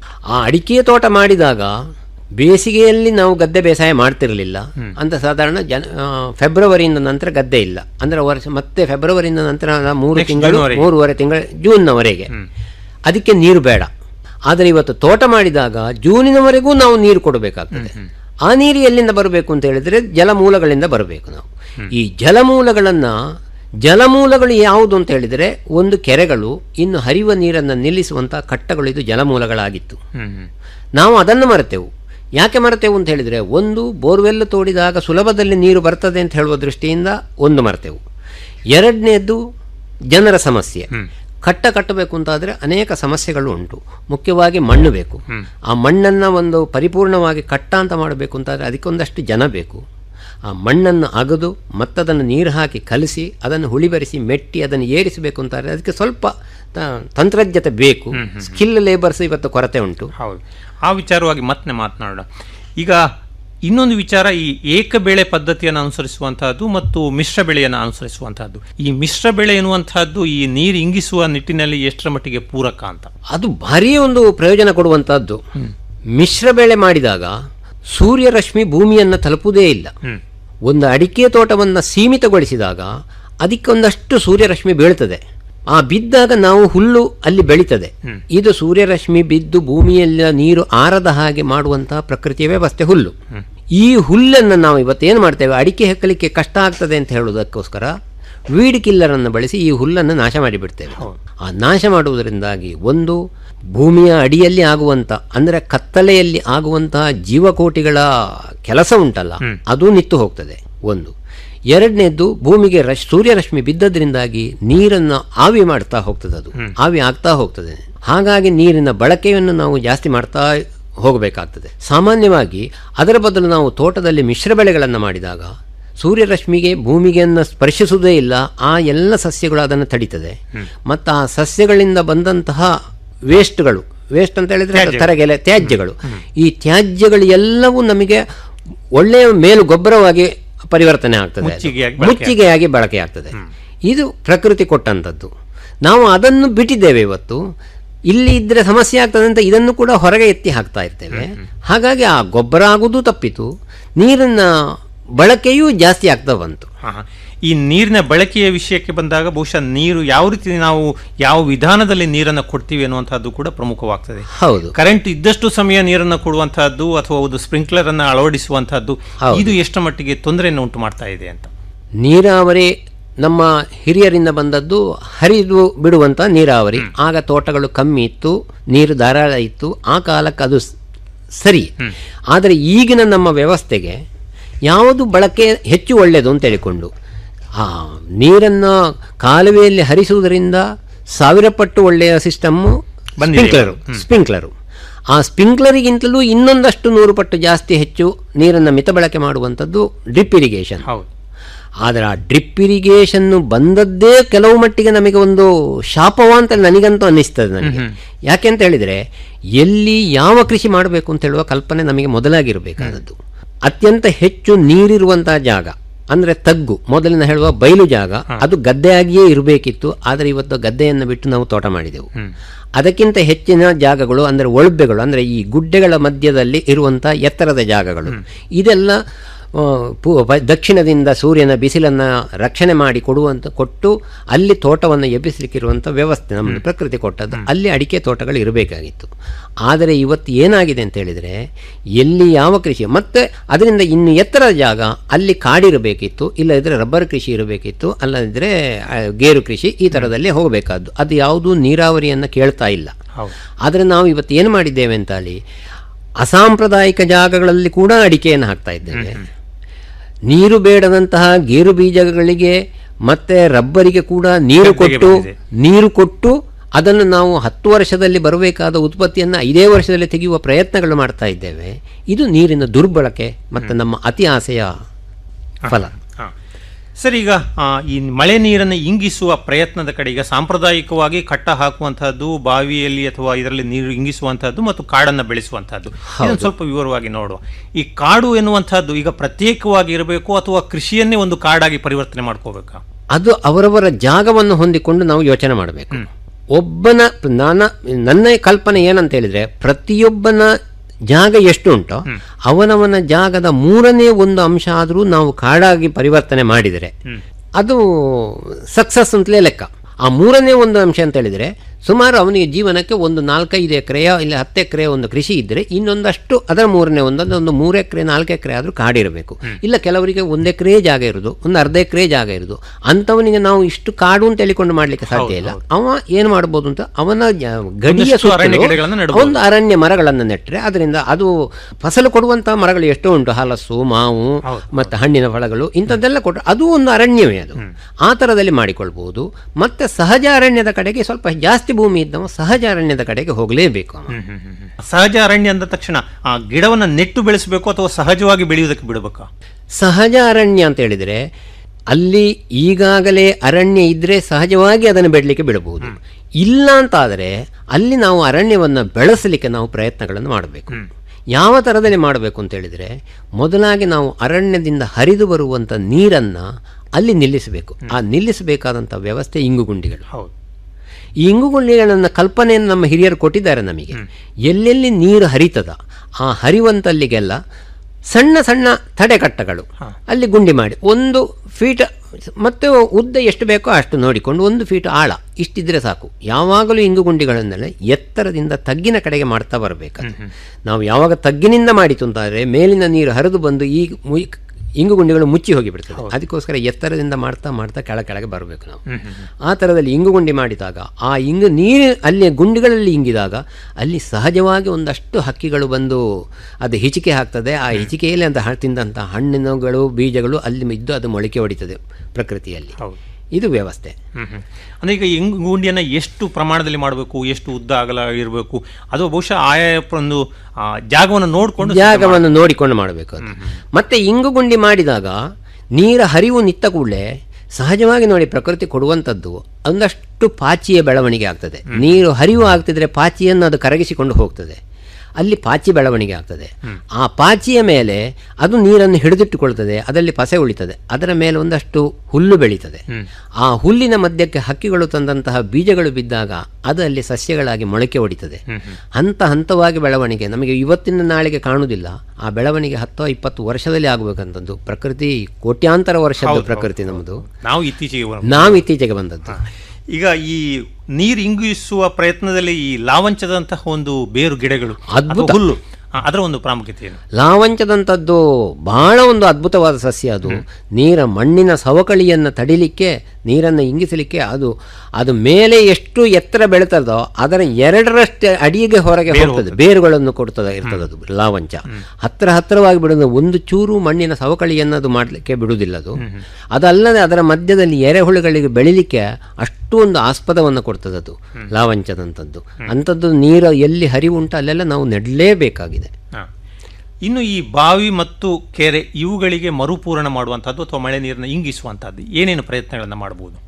ಆ ಅಡಿಕೆ ತೋಟ ಮಾಡಿದಾಗ ಬೇಸಿಗೆಯಲ್ಲಿ ನಾವು ಗದ್ದೆ ಬೇಸಾಯ ಮಾಡ್ತಿರಲಿಲ್ಲ ಅಂತ ಸಾಧಾರಣ ಜನ ಆ, ಫೆಬ್ರವರಿಯಿಂದ ನಂತರ ಗದ್ದೆ ಇಲ್ಲ ಅಂದ್ರೆ ವರ್ಷ ಮತ್ತೆ ಫೆಬ್ರವರಿಯಿಂದ ನಂತರ ನಾವು ಮೂರು Next ತಿಂಗಳು June ವರೆಗೆ. ಮೂರುವರೆ ತಿಂಗಳು ಜೂನ್ನವರೆಗೆ ಅದಕ್ಕೆ ನೀರು ಬೇಡ ಆದರೆ ಇವತ್ತು ತೋಟ ಮಾಡಿದಾಗ ಜೂನಿನವರೆಗೂ ನಾವು ನೀರು ಕೊಡಬೇಕಾಗ್ತದೆ ಆ ನೀರು ಎಲ್ಲಿಂದ ಬರಬೇಕು ಅಂತ ಹೇಳಿದ್ರೆ ಜಲಮೂಲಗಳಿಂದ ಬರಬೇಕು ನಾವು ಈ ಜಲಮೂಲಗಳನ್ನು ಜಲಮೂಲಗಳು ಯಾವುದು ಅಂತ ಹೇಳಿದರೆ ಒಂದು ಕೆರೆಗಳು ಇನ್ನು ಹರಿಯುವ ನೀರನ್ನು ನಿಲ್ಲಿಸುವಂಥ ಕಟ್ಟಗಳು ಇದು ಜಲಮೂಲಗಳಾಗಿತ್ತು ನಾವು ಅದನ್ನು ಮರೆತೆವು ಯಾಕೆ ಮರೆತೆವು ಅಂತ ಹೇಳಿದರೆ ಒಂದು ಬೋರ್ವೆಲ್ ತೋಡಿದಾಗ ಸುಲಭದಲ್ಲಿ ನೀರು ಬರ್ತದೆ ಅಂತ ಹೇಳುವ ದೃಷ್ಟಿಯಿಂದ ಒಂದು ಮರೆತೆವು ಎರಡನೇದ್ದು ಜನರ ಸಮಸ್ಯೆ ಕಟ್ಟ ಕಟ್ಟಬೇಕು ಅಂತಾದರೆ ಅನೇಕ ಸಮಸ್ಯೆಗಳು ಉಂಟು ಮುಖ್ಯವಾಗಿ ಮಣ್ಣು ಬೇಕು ಆ ಮಣ್ಣನ್ನು ಒಂದು ಪರಿಪೂರ್ಣವಾಗಿ ಕಟ್ಟ ಅಂತ ಮಾಡಬೇಕು ಅಂತಾದರೆ ಅದಕ್ಕೊಂದಷ್ಟು ಜನ ಬೇಕು ಆ ಮಣ್ಣನ್ನು ಅಗದು ಮತ್ತದನ್ನು ನೀರು ಹಾಕಿ ಕಲಸಿ ಅದನ್ನು ಹುಳಿಬರಿಸಿ ಮೆಟ್ಟಿ ಅದನ್ನು ಏರಿಸಬೇಕು ಅಂತಾರೆ ಅದಕ್ಕೆ ಸ್ವಲ್ಪ ತ- ತಂತ್ರಜ್ಞತೆ ಬೇಕು ಸ್ಕಿಲ್ ಲೇಬರ್ಸ್ ಇವತ್ತು ಕೊರತೆ ಉಂಟು ಹೌದು ಆ ವಿಚಾರವಾಗಿ ಮತ್ತೆ ಮಾತನಾಡೋಣ ಈಗ ಇನ್ನೊಂದು ವಿಚಾರ ಈ ಏಕ ಬೆಳೆ ಪದ್ಧತಿಯನ್ನು ಅನುಸರಿಸುವಂತಹದ್ದು ಮತ್ತು ಮಿಶ್ರ ಬೆಳೆಯನ್ನು ಅನುಸರಿಸುವಂತಹದ್ದು ಈ ಮಿಶ್ರ ಬೆಳೆ ಎನ್ನುವಂತಹದ್ದು ಈ ನೀರು ಇಂಗಿಸುವ ನಿಟ್ಟಿನಲ್ಲಿ ಎಷ್ಟರ ಮಟ್ಟಿಗೆ ಪೂರಕ ಅಂತ ಅದು ಭಾರಿ ಒಂದು ಪ್ರಯೋಜನ ಕೊಡುವಂತಹದ್ದು ಮಿಶ್ರ ಬೆಳೆ ಮಾಡಿದಾಗ ಸೂರ್ಯರಶ್ಮಿ ಭೂಮಿಯನ್ನು ತಲುಪುವುದೇ ಇಲ್ಲ ಒಂದು ಅಡಿಕೆ ತೋಟವನ್ನು ಸೀಮಿತಗೊಳಿಸಿದಾಗ ಅದಕ್ಕೊಂದಷ್ಟು ಸೂರ್ಯರಶ್ಮಿ ಬೀಳ್ತದೆ ಆ ಬಿದ್ದಾಗ ನಾವು ಹುಲ್ಲು ಅಲ್ಲಿ ಬೆಳೀತದೆ ಇದು ಸೂರ್ಯರಶ್ಮಿ ಬಿದ್ದು ಭೂಮಿಯಲ್ಲಿ ನೀರು ಆರದ ಹಾಗೆ ಮಾಡುವಂತಹ ಪ್ರಕೃತಿಯ ವ್ಯವಸ್ಥೆ ಹುಲ್ಲು ಈ ಹುಲ್ಲನ್ನು ನಾವು ಇವತ್ತೇನು ಮಾಡ್ತೇವೆ ಅಡಿಕೆ ಹೆಕ್ಕಲಿಕ್ಕೆ ಕಷ್ಟ ಆಗ್ತದೆ ಅಂತ ಹೇಳುವುದಕ್ಕೋಸ್ಕರ ವೀಡ್ ಕಿಲ್ಲರ್ ಅನ್ನು ಬಳಸಿ ಈ ಹುಲ್ಲನ್ನು ನಾಶ ಮಾಡಿಬಿಡ್ತೇವೆ ಆ ನಾಶ ಮಾಡುವುದರಿಂದಾಗಿ ಒಂದು ಭೂಮಿಯ ಅಡಿಯಲ್ಲಿ ಆಗುವಂತ ಅಂದರೆ ಕತ್ತಲೆಯಲ್ಲಿ ಆಗುವಂತಹ ಜೀವಕೋಟಿಗಳ ಕೆಲಸ ಉಂಟಲ್ಲ ಅದು ನಿತ್ತು ಹೋಗ್ತದೆ ಒಂದು ಎರಡನೇದ್ದು ಭೂಮಿಗೆ ರಶ್ ಸೂರ್ಯರಶ್ಮಿ ಬಿದ್ದದ್ರಿಂದಾಗಿ ನೀರನ್ನು ಆವಿ ಮಾಡ್ತಾ ಹೋಗ್ತದೆ ಅದು ಆವಿ ಆಗ್ತಾ ಹೋಗ್ತದೆ ಹಾಗಾಗಿ ನೀರಿನ ಬಳಕೆಯನ್ನು ನಾವು ಜಾಸ್ತಿ ಮಾಡ್ತಾ ಹೋಗಬೇಕಾಗ್ತದೆ ಸಾಮಾನ್ಯವಾಗಿ ಅದರ ಬದಲು ನಾವು ತೋಟದಲ್ಲಿ ಮಿಶ್ರ ಬೆಳೆಗಳನ್ನು ಮಾಡಿದಾಗ ಸೂರ್ಯರಶ್ಮಿಗೆ ಭೂಮಿಗೆಯನ್ನು ಸ್ಪರ್ಶಿಸುವುದೇ ಇಲ್ಲ ಆ ಎಲ್ಲ ಸಸ್ಯಗಳು ಅದನ್ನು ತಡೀತದೆ ಮತ್ತು ಆ ಸಸ್ಯಗಳಿಂದ ಬಂದಂತಹ ವೇಸ್ಟ್ಗಳು ವೇಸ್ಟ್ ಅಂತ ಹೇಳಿದ್ರೆ ತ್ಯಾಜ್ಯ. ತರಗೆಲೆ ತ್ಯಾಜ್ಯಗಳು ಈ ತ್ಯಾಜ್ಯಗಳು ಎಲ್ಲವೂ ನಮಗೆ ಒಳ್ಳೆಯ ಮೇಲು ಗೊಬ್ಬರವಾಗಿ ಪರಿವರ್ತನೆ ಆಗ್ತದೆ ಅದು. ಮುಚ್ಚಿಗೆಯಾಗಿ ಬಳಕೆ ಮುಚ್ಚಿಗೆಯಾಗಿ ಬಳಕೆ ಆಗ್ತದೆ ಇದು ಪ್ರಕೃತಿ ಕೊಟ್ಟಂಥದ್ದು ನಾವು ಅದನ್ನು ಬಿಟ್ಟಿದ್ದೇವೆ ಇವತ್ತು ಇಲ್ಲಿ ಇದ್ರೆ ಸಮಸ್ಯೆ ಆಗ್ತದೆ ಅಂತ ಇದನ್ನು ಕೂಡ ಹೊರಗೆ ಎತ್ತಿ ಹಾಕ್ತಾ ಇರ್ತೇವೆ ಹಾಗಾಗಿ ಆ ಗೊಬ್ಬರ ಆಗುವುದು ತಪ್ಪಿತು ನೀರಿನ ಬಳಕೆಯೂ ಜಾಸ್ತಿ ಆಗ್ತಾ ಬಂತು ಹಾ, ಹಾ. ಈ ನೀರಿನ ಬಳಕೆಯ ವಿಷಯಕ್ಕೆ ಬಂದಾಗ ಬಹುಶಃ ನೀರು ಯಾವ ರೀತಿ ನಾವು ಯಾವ ವಿಧಾನದಲ್ಲಿ ನೀರನ್ನು ಕೊಡ್ತೀವಿ ಅನ್ನುವಂಥದ್ದು ಕೂಡ ಪ್ರಮುಖವಾಗ್ತದೆ ಹೌದು ಕರೆಂಟ್ ಇದ್ದಷ್ಟು ಸಮಯ ನೀರನ್ನು ಕೊಡುವಂತಹದ್ದು ಅಥವಾ ಒಂದು ಸ್ಪ್ರಿಂಕ್ಲರ್ ಅನ್ನು ಅಳವಡಿಸುವಂತಹದ್ದು ಹೌದು. ಇದು ಎಷ್ಟು ಮಟ್ಟಿಗೆ ತೊಂದರೆಯನ್ನು ಉಂಟು ಮಾಡ್ತಾ ಇದೆ ಅಂತ ನೀರಾವರಿ ನಮ್ಮ ಹಿರಿಯರಿಂದ ಬಂದದ್ದು ಹರಿದು ಬಿಡುವಂಥ ನೀರಾವರಿ ಆಗ ತೋಟಗಳು ಕಮ್ಮಿ ಇತ್ತು ನೀರು ಧಾರಾಳ ಇತ್ತು ಆ ಕಾಲಕ್ಕೆ ಅದು ಸ್- ಸರಿ ಆದರೆ ಈಗಿನ ನಮ್ಮ ವ್ಯವಸ್ಥೆಗೆ ಯಾವುದು ಬಳಕೆ ಹೆಚ್ಚು ಒಳ್ಳೆಯದು ಅಂತ ಹೇಳಿಕೊಂಡು ಆ ನೀರನ್ನು ಕಾಲುವೆಯಲ್ಲಿ ಹರಿಸುವುದರಿಂದ ಸಾವಿರ ಪಟ್ಟು ಒಳ್ಳೆಯ ಸಿಸ್ಟಮ್ಮು ಬಂದಿದೆ. ಸ್ಪ್ರಿಂಕ್ಲರು ಸ್ಪ್ರಿಂಕ್ಲರು ಆ ಸ್ಪ್ರಿಂಕ್ಲರಿಗಿಂತಲೂ ಇನ್ನೊಂದಷ್ಟು ನೂರು ಪಟ್ಟು ಜಾಸ್ತಿ ಹೆಚ್ಚು ನೀರನ್ನು ಮಿತ ಬಳಕೆ ಮಾಡುವಂಥದ್ದು ಡ್ರಿಪ್ ಇರಿಗೇಷನ್ ಆದರೆ ಆ ಡ್ರಿಪ್ ಇರಿಗೇಷನ್ ಬಂದದ್ದೇ ಕೆಲವು ಮಟ್ಟಿಗೆ ನಮಗೆ ಒಂದು ಶಾಪವ ಅಂತ ನನಗಂತೂ ಅನ್ನಿಸ್ತದೆ ನನಗೆ ಯಾಕೆ ಅಂತ ಹೇಳಿದರೆ ಎಲ್ಲಿ ಯಾವ ಕೃಷಿ ಮಾಡಬೇಕು ಅಂತ ಹೇಳುವ ಕಲ್ಪನೆ ನಮಗೆ ಮೊದಲಾಗಿರಬೇಕಾದದ್ದು ಅತ್ಯಂತ ಹೆಚ್ಚು ನೀರಿರುವಂತಹ ಜಾಗ ಅಂದರೆ ತಗ್ಗು ಮೊದಲಿನ ಹೇಳುವ ಬಯಲು ಜಾಗ ಅದು ಗದ್ದೆಯಾಗಿಯೇ ಇರಬೇಕಿತ್ತು ಆದರೆ ಇವತ್ತು ಗದ್ದೆಯನ್ನು ಬಿಟ್ಟು ನಾವು ತೋಟ ಮಾಡಿದೆವು ಅದಕ್ಕಿಂತ ಹೆಚ್ಚಿನ ಜಾಗಗಳು ಅಂದರೆ ಒಳಬೆಗಳು ಅಂದರೆ ಈ ಗುಡ್ಡೆಗಳ ಮಧ್ಯದಲ್ಲಿ ಇರುವಂಥ ಎತ್ತರದ ಜಾಗಗಳು ಇದೆಲ್ಲ ಆ, ಪೂ ಪ- ದಕ್ಷಿಣದಿಂದ ಸೂರ್ಯನ ಬಿಸಿಲನ್ನು ರಕ್ಷಣೆ ಮಾಡಿ ಕೊಡುವಂತ ಕೊಟ್ಟು ಅಲ್ಲಿ ತೋಟವನ್ನು ಎಬ್ಬಿಸಲಿಕ್ಕಿರುವಂಥ ವ್ಯವಸ್ಥೆ ನಮ್ಮದು ಪ್ರಕೃತಿ ಕೊಟ್ಟದ್ದು ಅಲ್ಲಿ ಅಡಿಕೆ ತೋಟಗಳು ಇರಬೇಕಾಗಿತ್ತು ಆದರೆ ಇವತ್ತು ಏನಾಗಿದೆ ಅಂತ ಹೇಳಿದರೆ ಎಲ್ಲಿ ಯಾವ ಕೃಷಿ ಮತ್ತು ಅದರಿಂದ ಇನ್ನು ಎತ್ತರದ ಜಾಗ ಅಲ್ಲಿ ಕಾಡಿರಬೇಕಿತ್ತು ಇಲ್ಲದಿದ್ದರೆ ರಬ್ಬರ್ ಕೃಷಿ ಇರಬೇಕಿತ್ತು ಅಲ್ಲದಿದ್ದರೆ ಆ, ಗೇರು ಕೃಷಿ ಈ ಥರದಲ್ಲಿ ಹೋಗಬೇಕಾದ್ದು ಅದು ಯಾವುದೂ ನೀರಾವರಿಯನ್ನು ಕೇಳ್ತಾ ಇಲ್ಲ ಆದರೆ ನಾವು ಇವತ್ತು ಏನು ಮಾಡಿದ್ದೇವೆ ಅಂತ ಹೇಳಿ ಅಸಾಂಪ್ರದಾಯಿಕ ಜಾಗಗಳಲ್ಲಿ ಕೂಡ ಅಡಿಕೆಯನ್ನು ಹಾಕ್ತಾ ಇದ್ದೇವೆ ನೀರು ಬೇಡದಂತಹ ಗೇರು ಬೀಜಗಳಿಗೆ ಮತ್ತೆ ರಬ್ಬರಿಗೆ ಕೂಡ ನೀರು ಗದ್ದೆಗೆ ಕೊಟ್ಟು ಬಂದಿದೆ. ನೀರು ಕೊಟ್ಟು ಅದನ್ನು ನಾವು ಹತ್ತು ವರ್ಷದಲ್ಲಿ ಬರಬೇಕಾದ ಉತ್ಪತ್ತಿಯನ್ನು ಐದೇ ವರ್ಷದಲ್ಲಿ ತೆಗೆಯುವ ಪ್ರಯತ್ನಗಳು ಮಾಡ್ತಾ ಇದ್ದೇವೆ ಇದು ನೀರಿನ ದುರ್ಬಳಕೆ ಮತ್ತು ನಮ್ಮ ಅತಿ ಆಸೆಯ ಫಲ ಸರ್ ಈಗ ಆ, ಈ ಮಳೆ ನೀರನ್ನು ಇಂಗಿಸುವ ಪ್ರಯತ್ನದ ಕಡೆ ಈಗ ಸಾಂಪ್ರದಾಯಿಕವಾಗಿ ಕಟ್ಟ ಹಾಕುವಂತಹದ್ದು ಬಾವಿಯಲ್ಲಿ ಅಥವಾ ಇದರಲ್ಲಿ ನೀರು ಇಂಗಿಸುವಂತಹದ್ದು ಮತ್ತು ಕಾಡನ್ನು ಬೆಳೆಸುವಂತಹದ್ದು ಇದನ್ನು ಸ್ವಲ್ಪ ವಿವರವಾಗಿ ನೋಡುವ ಈ ಕಾಡು ಎನ್ನುವಂತಹದ್ದು ಈಗ ಪ್ರತ್ಯೇಕವಾಗಿ ಇರಬೇಕು ಅಥವಾ ಕೃಷಿಯನ್ನೇ ಒಂದು ಕಾಡಾಗಿ ಪರಿವರ್ತನೆ ಮಾಡ್ಕೋಬೇಕಾ ಅದು ಅವರವರ ಜಾಗವನ್ನು ಹೊಂದಿಕೊಂಡು ನಾವು ಯೋಚನೆ ಮಾಡಬೇಕು ಒಬ್ಬನ ನಾನ ನನ್ನ ಕಲ್ಪನೆ ಏನಂತ ಹೇಳಿದ್ರೆ ಪ್ರತಿಯೊಬ್ಬನ ಜಾಗ ಎಷ್ಟು ಉಂಟೋ ಅವನವನ ಜಾಗದ ಮೂರನೇ ಒಂದು ಅಂಶ ಆದರೂ ನಾವು ಕಾಡಾಗಿ ಪರಿವರ್ತನೆ ಮಾಡಿದರೆ ಅದು ಸಕ್ಸಸ್ ಅಂತಲೇ ಲೆಕ್ಕ ಆ ಮೂರನೇ ಒಂದು ಅಂಶ ಅಂತ ಹೇಳಿದರೆ ಸುಮಾರು ಅವನಿಗೆ ಜೀವನಕ್ಕೆ ಒಂದು ನಾಲ್ಕೈದು ಎಕರೆಯ ಇಲ್ಲ ಹತ್ತು ಎಕರೆಯ ಒಂದು ಕೃಷಿ ಇದ್ದರೆ ಇನ್ನೊಂದಷ್ಟು ಅದರ ಮೂರನೇ ಒಂದೊಂದು ಒಂದು ಮೂರು ಎಕರೆ ನಾಲ್ಕು ಎಕರೆ ಆದರೂ ಕಾಡಿರಬೇಕು ಇಲ್ಲ ಕೆಲವರಿಗೆ ಒಂದು ಎಕರೆ ಜಾಗ ಇರೋದು ಒಂದು ಅರ್ಧ ಎಕರೆ ಜಾಗ ಇರೋದು ಅಂಥವನಿಗೆ ನಾವು ಇಷ್ಟು ಕಾಡು ಅಂತ ಹೇಳಿಕೊಂಡು ಮಾಡಲಿಕ್ಕೆ ಸಾಧ್ಯ ಇಲ್ಲ ಅವ ಏನು ಮಾಡ್ಬೋದು ಅಂತ ಅವನ ಜ- ಗಡಿಯ ಒಂದಷ್ಟು ಅರಣ್ಯ ಸುತ್ತಲೂ ಗಿಡಗಳನ್ನು ನೆಡ್ಬೋದು. ಒಂದು ಅರಣ್ಯ ಮರಗಳನ್ನು ನೆಟ್ಟರೆ ಅದರಿಂದ ಅದು ಫಸಲು ಕೊಡುವಂತಹ ಮರಗಳು ಎಷ್ಟೋ ಉಂಟು ಹಲಸು ಮಾವು ಮತ್ತು ಹಣ್ಣಿನ ಫಲಗಳು ಇಂಥದ್ದೆಲ್ಲ ಕೊಟ್ಟರೆ ಅದು ಒಂದು ಅರಣ್ಯವೇ ಅದು ಆ ಥರದಲ್ಲಿ ಮಾಡಿಕೊಳ್ಬಹುದು ಮತ್ತೆ ಸಹಜ ಅರಣ್ಯದ ಕಡೆಗೆ ಸ್ವಲ್ಪ ಜಾಸ್ತಿ ಭೂಮಿ ಇದ್ದವ ಸಹಜ ಅರಣ್ಯದ ಕಡೆಗೆ ಹೋಗಲೇಬೇಕು ಅವ. ಸಹಜ ಅರಣ್ಯ ಅಂದ ತಕ್ಷಣ ಆ ಗಿಡವನ್ನ ನೆಟ್ಟು ಬೆಳೆಸಬೇಕು ಅಥವಾ ಸಹಜವಾಗಿ ಬೆಳೆಯುವುದಕ್ಕೆ ಬಿಡಬೇಕಾ ಸಹಜ ಅರಣ್ಯ ಅಂತ ಹೇಳಿದರೆ ಅಲ್ಲಿ ಈಗಾಗಲೇ ಅರಣ್ಯ ಇದ್ರೆ ಸಹಜವಾಗಿ ಅದನ್ನು ಬೆಳಲಿಕ್ಕೆ ಬಿಡಬಹುದು ಇಲ್ಲ ಅಂತಾದರೆ ಅಲ್ಲಿ ನಾವು ಅರಣ್ಯವನ್ನು ಬೆಳೆಸಲಿಕ್ಕೆ ನಾವು ಪ್ರಯತ್ನಗಳನ್ನು ಮಾಡಬೇಕು ಯಾವ ಥರದಲ್ಲಿ ಮಾಡಬೇಕು ಅಂತ ಹೇಳಿದರೆ ಮೊದಲಾಗಿ ನಾವು ಅರಣ್ಯದಿಂದ ಹರಿದು ಬರುವಂಥ ನೀರನ್ನು ಅಲ್ಲಿ ನಿಲ್ಲಿಸಬೇಕು ಆ ನಿಲ್ಲಿಸಬೇಕಾದಂಥ ವ್ಯವಸ್ಥೆ ಇಂಗುಗುಂಡಿಗಳು ಹೌದು ಈ ಇಂಗುಗುಂಡಿಗಳನ್ನ ಕಲ್ಪನೆಯನ್ನು ನಮ್ಮ ಹಿರಿಯರು ಕೊಟ್ಟಿದ್ದಾರೆ ನಮಗೆ ಎಲ್ಲೆಲ್ಲಿ ನೀರು ಹರಿತದ ಆ ಹರಿವಂತಲ್ಲಿಗೆಲ್ಲ ಸಣ್ಣ ಸಣ್ಣ ತಡೆಕಟ್ಟಗಳು ಅಲ್ಲಿ ಗುಂಡಿ ಮಾಡಿ ಒಂದು ಫೀಟ್ ಮತ್ತು ಉದ್ದ ಎಷ್ಟು ಬೇಕೋ ಅಷ್ಟು ನೋಡಿಕೊಂಡು ಒಂದು ಫೀಟ್ ಆಳ ಇಷ್ಟಿದ್ರೆ ಸಾಕು ಯಾವಾಗಲೂ ಇಂಗುಗುಂಡಿಗಳನ್ನೆಲ್ಲ ಎತ್ತರದಿಂದ ತಗ್ಗಿನ ಕಡೆಗೆ ಮಾಡ್ತಾ ಬರಬೇಕು ನಾವು ಯಾವಾಗ ತಗ್ಗಿನಿಂದ ಮಾಡಿತು ಅಂತಾದರೆ ಮೇಲಿನ ನೀರು ಹರಿದು ಬಂದು ಈ ಮು- ಇಂಗುಗುಂಡಿಗಳು ಮುಚ್ಚಿ ಹೋಗಿಬಿಡ್ತದೆ ಅದಕ್ಕೋಸ್ಕರ ಎತ್ತರದಿಂದ ಮಾಡ್ತಾ ಮಾಡ್ತಾ ಕೆಳ ಕೆಳಗೆ ಬರಬೇಕು ನಾವು ಆ ಥರದಲ್ಲಿ ಇಂಗುಗುಂಡಿ ಮಾಡಿದಾಗ ಆ ಇಂಗು ನೀರು ಅಲ್ಲಿ ಗುಂಡಿಗಳಲ್ಲಿ ಇಂಗಿದಾಗ ಅಲ್ಲಿ ಸಹಜವಾಗಿ ಒಂದಷ್ಟು ಹಕ್ಕಿಗಳು ಬಂದು ಅದು ಹಿಚಿಕೆ ಹಾಕ್ತದೆ ಆ ಹಿಚಿಕೆಯಲ್ಲಿ ಅಂತ ಹ- ತಿಂದಂಥ ಹಣ್ಣಿನಗಳು ಬೀಜಗಳು ಅಲ್ಲಿ ಇದ್ದು ಅದು ಮೊಳಕೆ ಹೊಡಿತದೆ ಪ್ರಕೃತಿಯಲ್ಲಿ ಇದು ವ್ಯವಸ್ಥೆ ಹ್ಮ್ ಹ್ಮ್. ಅಂದ್ರೆ ಈಗ ಇಂಗುಂಡಿಯನ್ನ ಎಷ್ಟು ಪ್ರಮಾಣದಲ್ಲಿ ಮಾಡಬೇಕು ಎಷ್ಟು ಉದ್ದ ಅಗಲ ಇರಬೇಕು ಅದು ಬಹುಶಃ ಆಯಾ ಒಂದು ಆ, ಜಾಗವನ್ನು ನೋಡಿಕೊಂಡು ಜಾಗವನ್ನು ನೋಡಿಕೊಂಡು ಮಾಡಬೇಕು ಅದು ಮತ್ತೆ ಇಂಗುಗುಂಡಿ ಮಾಡಿದಾಗ ನೀರ ಹರಿವು ನಿತ್ತ ಕೂಡಲೇ ಸಹಜವಾಗಿ ನೋಡಿ ಪ್ರಕೃತಿ ಕೊಡುವಂಥದ್ದು ಒಂದಷ್ಟು ಪಾಚಿಯ ಬೆಳವಣಿಗೆ ಆಗ್ತದೆ ನೀರು ಹರಿವು ಆಗ್ತಿದ್ರೆ ಪಾಚಿಯನ್ನು ಅದು ಕರಗಿಸಿಕೊಂಡು ಹೋಗ್ತದೆ ಅಲ್ಲಿ ಪಾಚಿ ಬೆಳವಣಿಗೆ ಆಗ್ತದೆ ಆ ಪಾಚಿಯ ಮೇಲೆ ಅದು ನೀರನ್ನು ಹಿಡಿದಿಟ್ಟುಕೊಳ್ತದೆ ಅದರಲ್ಲಿ ಪಸೆ ಉಳಿತದೆ ಅದರ ಮೇಲೆ ಒಂದಷ್ಟು ಹುಲ್ಲು ಬೆಳೀತದೆ ಆ ಹುಲ್ಲಿನ ಮಧ್ಯಕ್ಕೆ ಹಕ್ಕಿಗಳು ತಂದಂತಹ ಬೀಜಗಳು ಬಿದ್ದಾಗ ಅದು ಅಲ್ಲಿ ಸಸ್ಯಗಳಾಗಿ ಮೊಳಕೆ ಹೊಡಿತದೆ ಹಂತ ಹಂತವಾಗಿ ಬೆಳವಣಿಗೆ ನಮಗೆ ಇವತ್ತಿನ ನಾಳೆಗೆ ಕಾಣುವುದಿಲ್ಲ ಆ ಬೆಳವಣಿಗೆ ಹತ್ತೋ ಇಪ್ಪತ್ತು ವರ್ಷದಲ್ಲಿ ಆಗಬೇಕಂತದ್ದು ಪ್ರಕೃತಿ ಕೋಟ್ಯಾಂತರ ವರ್ಷದ ಹೌದು, ಪ್ರಕೃತಿ ನಮ್ಮದು ನಾವು ಇತ್ತೀಚೆಗೆ ಬರೋದು. ನಾವು ಇತ್ತೀಚೆಗೆ ಬಂದದ್ದು ಈಗ ಈ ನೀರು ಇಂಗಿಸುವ ಪ್ರಯತ್ನದಲ್ಲಿ ಈ ಲಾವಂಚದಂತಹ ಒಂದು ಬೇರು ಗಿಡಗಳು ಅದ್ಭುತ. ಅಥವಾ ಹುಲ್ಲು ಆ, ಅದರ ಒಂದು ಪ್ರಾಮುಖ್ಯತೆ ಏನು ಲಾವಂಚದಂಥದ್ದು ಬಹಳ ಒಂದು ಅದ್ಭುತವಾದ ಸಸ್ಯ ಅದು ನೀರ ಮಣ್ಣಿನ ಸವಕಳಿಯನ್ನು ತಡಿಲಿಕ್ಕೆ ನೀರನ್ನು ಇಂಗಿಸಲಿಕ್ಕೆ ಅದು ಅದು ಮೇಲೆ ಎಷ್ಟು ಎತ್ತರ ಬೆಳೀತದೋ ಅದರ ಎರಡರಷ್ಟೇ ಅಡಿಗೆ ಹೊರಗೆ ಬೇರು ಹೋಗ್ತದೆ ಬೇರುಗಳನ್ನು ಕೊಡ್ತದೆ ಇರ್ತದೆ ಅದು ಲಾವಂಚ ಹತ್ತಿರ ಹತ್ತಿರವಾಗಿ ಬಿಡೋದು ಒಂದು ಚೂರು ಮಣ್ಣಿನ ಸವಕಳಿಯನ್ನು ಅದು ಮಾಡಲಿಕ್ಕೆ ಬಿಡುವುದಿಲ್ಲ ಅದು ಅದಲ್ಲದೆ ಅದರ ಮಧ್ಯದಲ್ಲಿ ಎರೆಹುಳುಗಳಿಗೆ ಬೆಳಿಲಿಕ್ಕೆ ಅಷ್ಟು ಒಂದು ಆಸ್ಪದವನ್ನು ಕೊಡ್ತದೆ ಅದು ಲಾವಂಚದಂಥದ್ದು ಅಂಥದ್ದು ನೀರು ಎಲ್ಲಿ ಹರಿವುಂಟು ಅಲ್ಲೆಲ್ಲ ನಾವು ನೆಡಲೇಬೇಕಾಗಿದೆ ಹಾ. ಇನ್ನು ಈ ಬಾವಿ ಮತ್ತು ಕೆರೆ ಇವುಗಳಿಗೆ ಮರುಪೂರಣ ಮಾಡುವಂತಹದ್ದು ಅಥವಾ ಮಳೆ ನೀರನ್ನು ಇಂಗಿಸುವಂತಹದ್ದು ಏನೇನು ಪ್ರಯತ್ನಗಳನ್ನು ಮಾಡಬಹುದು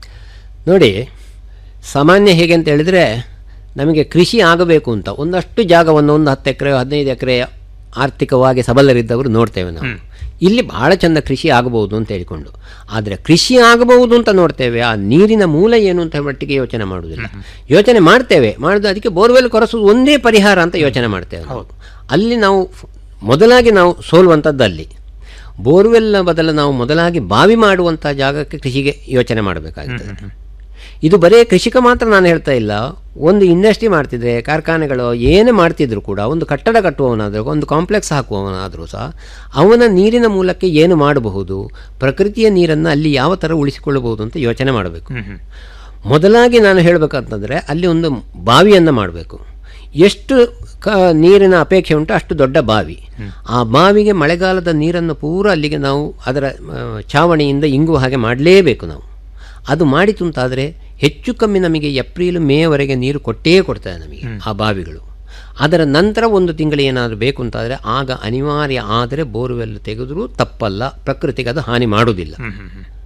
ನೋಡಿ ಸಾಮಾನ್ಯ ಹೇಗೆ ಅಂತ ಹೇಳಿದರೆ ನಮಗೆ ಕೃಷಿ ಆಗಬೇಕು ಅಂತ ಒಂದಷ್ಟು ಜಾಗವನ್ನು ಒಂದು ಹತ್ತು ಎಕರೆ ಹದಿನೈದು ಎಕರೆ ಆರ್ಥಿಕವಾಗಿ ಸಬಲರಿದ್ದವರು ನೋಡ್ತೇವೆ ನಾವು ಇಲ್ಲಿ ಬಹಳ ಚಂದ ಕೃಷಿ ಆಗಬಹುದು ಅಂತ ಹೇಳಿಕೊಂಡು ಆದರೆ ಕೃಷಿ ಆಗಬಹುದು ಅಂತ ನೋಡ್ತೇವೆ ಆ ನೀರಿನ ಮೂಲ ಏನು ಅಂತ ಮಟ್ಟಿಗೆ ಯೋಚನೆ ಮಾಡುವುದಿಲ್ಲ ಯೋಚನೆ ಮಾಡ್ತೇವೆ ಮಾಡೋದು ಅದಕ್ಕೆ ಬೋರ್ವೆಲ್ ಕೊರೆಸೋದು ಒಂದೇ ಪರಿಹಾರ ಅಂತ ಯೋಚನೆ ಮಾಡ್ತೇವೆ ನಾವು ಅಲ್ಲಿ ನಾವು ಫ್- ಮೊದಲಾಗಿ ನಾವು ಸೋಲುವಂಥದ್ದು ಅಲ್ಲಿ ಬೋರ್ವೆಲ್ನ ಬದಲು ನಾವು ಮೊದಲಾಗಿ ಬಾವಿ ಮಾಡುವಂಥ ಜಾಗಕ್ಕೆ ಕೃಷಿಗೆ ಯೋಚನೆ ಮಾಡಬೇಕಾಗ್ತದೆ ಇದು ಬರೀ ಕೃಷಿಕ ಮಾತ್ರ ನಾನು ಹೇಳ್ತಾ ಇಲ್ಲ ಒಂದು ಇಂಡಸ್ಟ್ರಿ ಮಾಡ್ತಿದ್ರೆ ಕಾರ್ಖಾನೆಗಳು ಏನೇ ಮಾಡ್ತಿದ್ರು ಕೂಡ ಒಂದು ಕಟ್ಟಡ ಕಟ್ಟುವವನಾದರೂ ಒಂದು ಕಾಂಪ್ಲೆಕ್ಸ್ ಹಾಕುವವನಾದರೂ ಸಹ ಅವನ ನೀರಿನ ಮೂಲಕ್ಕೆ ಏನು ಮಾಡಬಹುದು ಪ್ರಕೃತಿಯ ನೀರನ್ನು ಅಲ್ಲಿ ಯಾವ ಥರ ಉಳಿಸಿಕೊಳ್ಳಬಹುದು ಅಂತ ಯೋಚನೆ ಮಾಡಬೇಕು ಮೊದಲಾಗಿ ನಾನು ಹೇಳಬೇಕಂತಂದರೆ ಅಲ್ಲಿ ಒಂದು ಬಾವಿಯನ್ನು ಮಾಡಬೇಕು ಎಷ್ಟು ಕ ನೀರಿನ ಅಪೇಕ್ಷೆ ಉಂಟು ಅಷ್ಟು ದೊಡ್ಡ ಬಾವಿ ಆ ಬಾವಿಗೆ ಮಳೆಗಾಲದ ನೀರನ್ನು ಪೂರ ಅಲ್ಲಿಗೆ ನಾವು ಅದರ ಆ, ಛಾವಣಿಯಿಂದ ಇಂಗುವ ಹಾಗೆ ಮಾಡಲೇಬೇಕು ನಾವು ಅದು ಮಾಡಿತು ಅಂತಾದರೆ ಹೆಚ್ಚು ಕಮ್ಮಿ ನಮಗೆ ಏಪ್ರಿಲ್ ಮೇವರೆಗೆ ನೀರು ಕೊಟ್ಟೇ ಕೊಡ್ತದೆ ನಮಗೆ ಆ ಬಾವಿಗಳು ಅದರ ನಂತರ ಒಂದು ತಿಂಗಳು ಏನಾದರೂ ಬೇಕು ಅಂತಾದರೆ ಆಗ ಅನಿವಾರ್ಯ ಆದರೆ ಬೋರ್ವೆಲ್ ತೆಗೆದರೂ ತಪ್ಪಲ್ಲ ಪ್ರಕೃತಿಗೆ ಅದು ಹಾನಿ ಮಾಡುವುದಿಲ್ಲ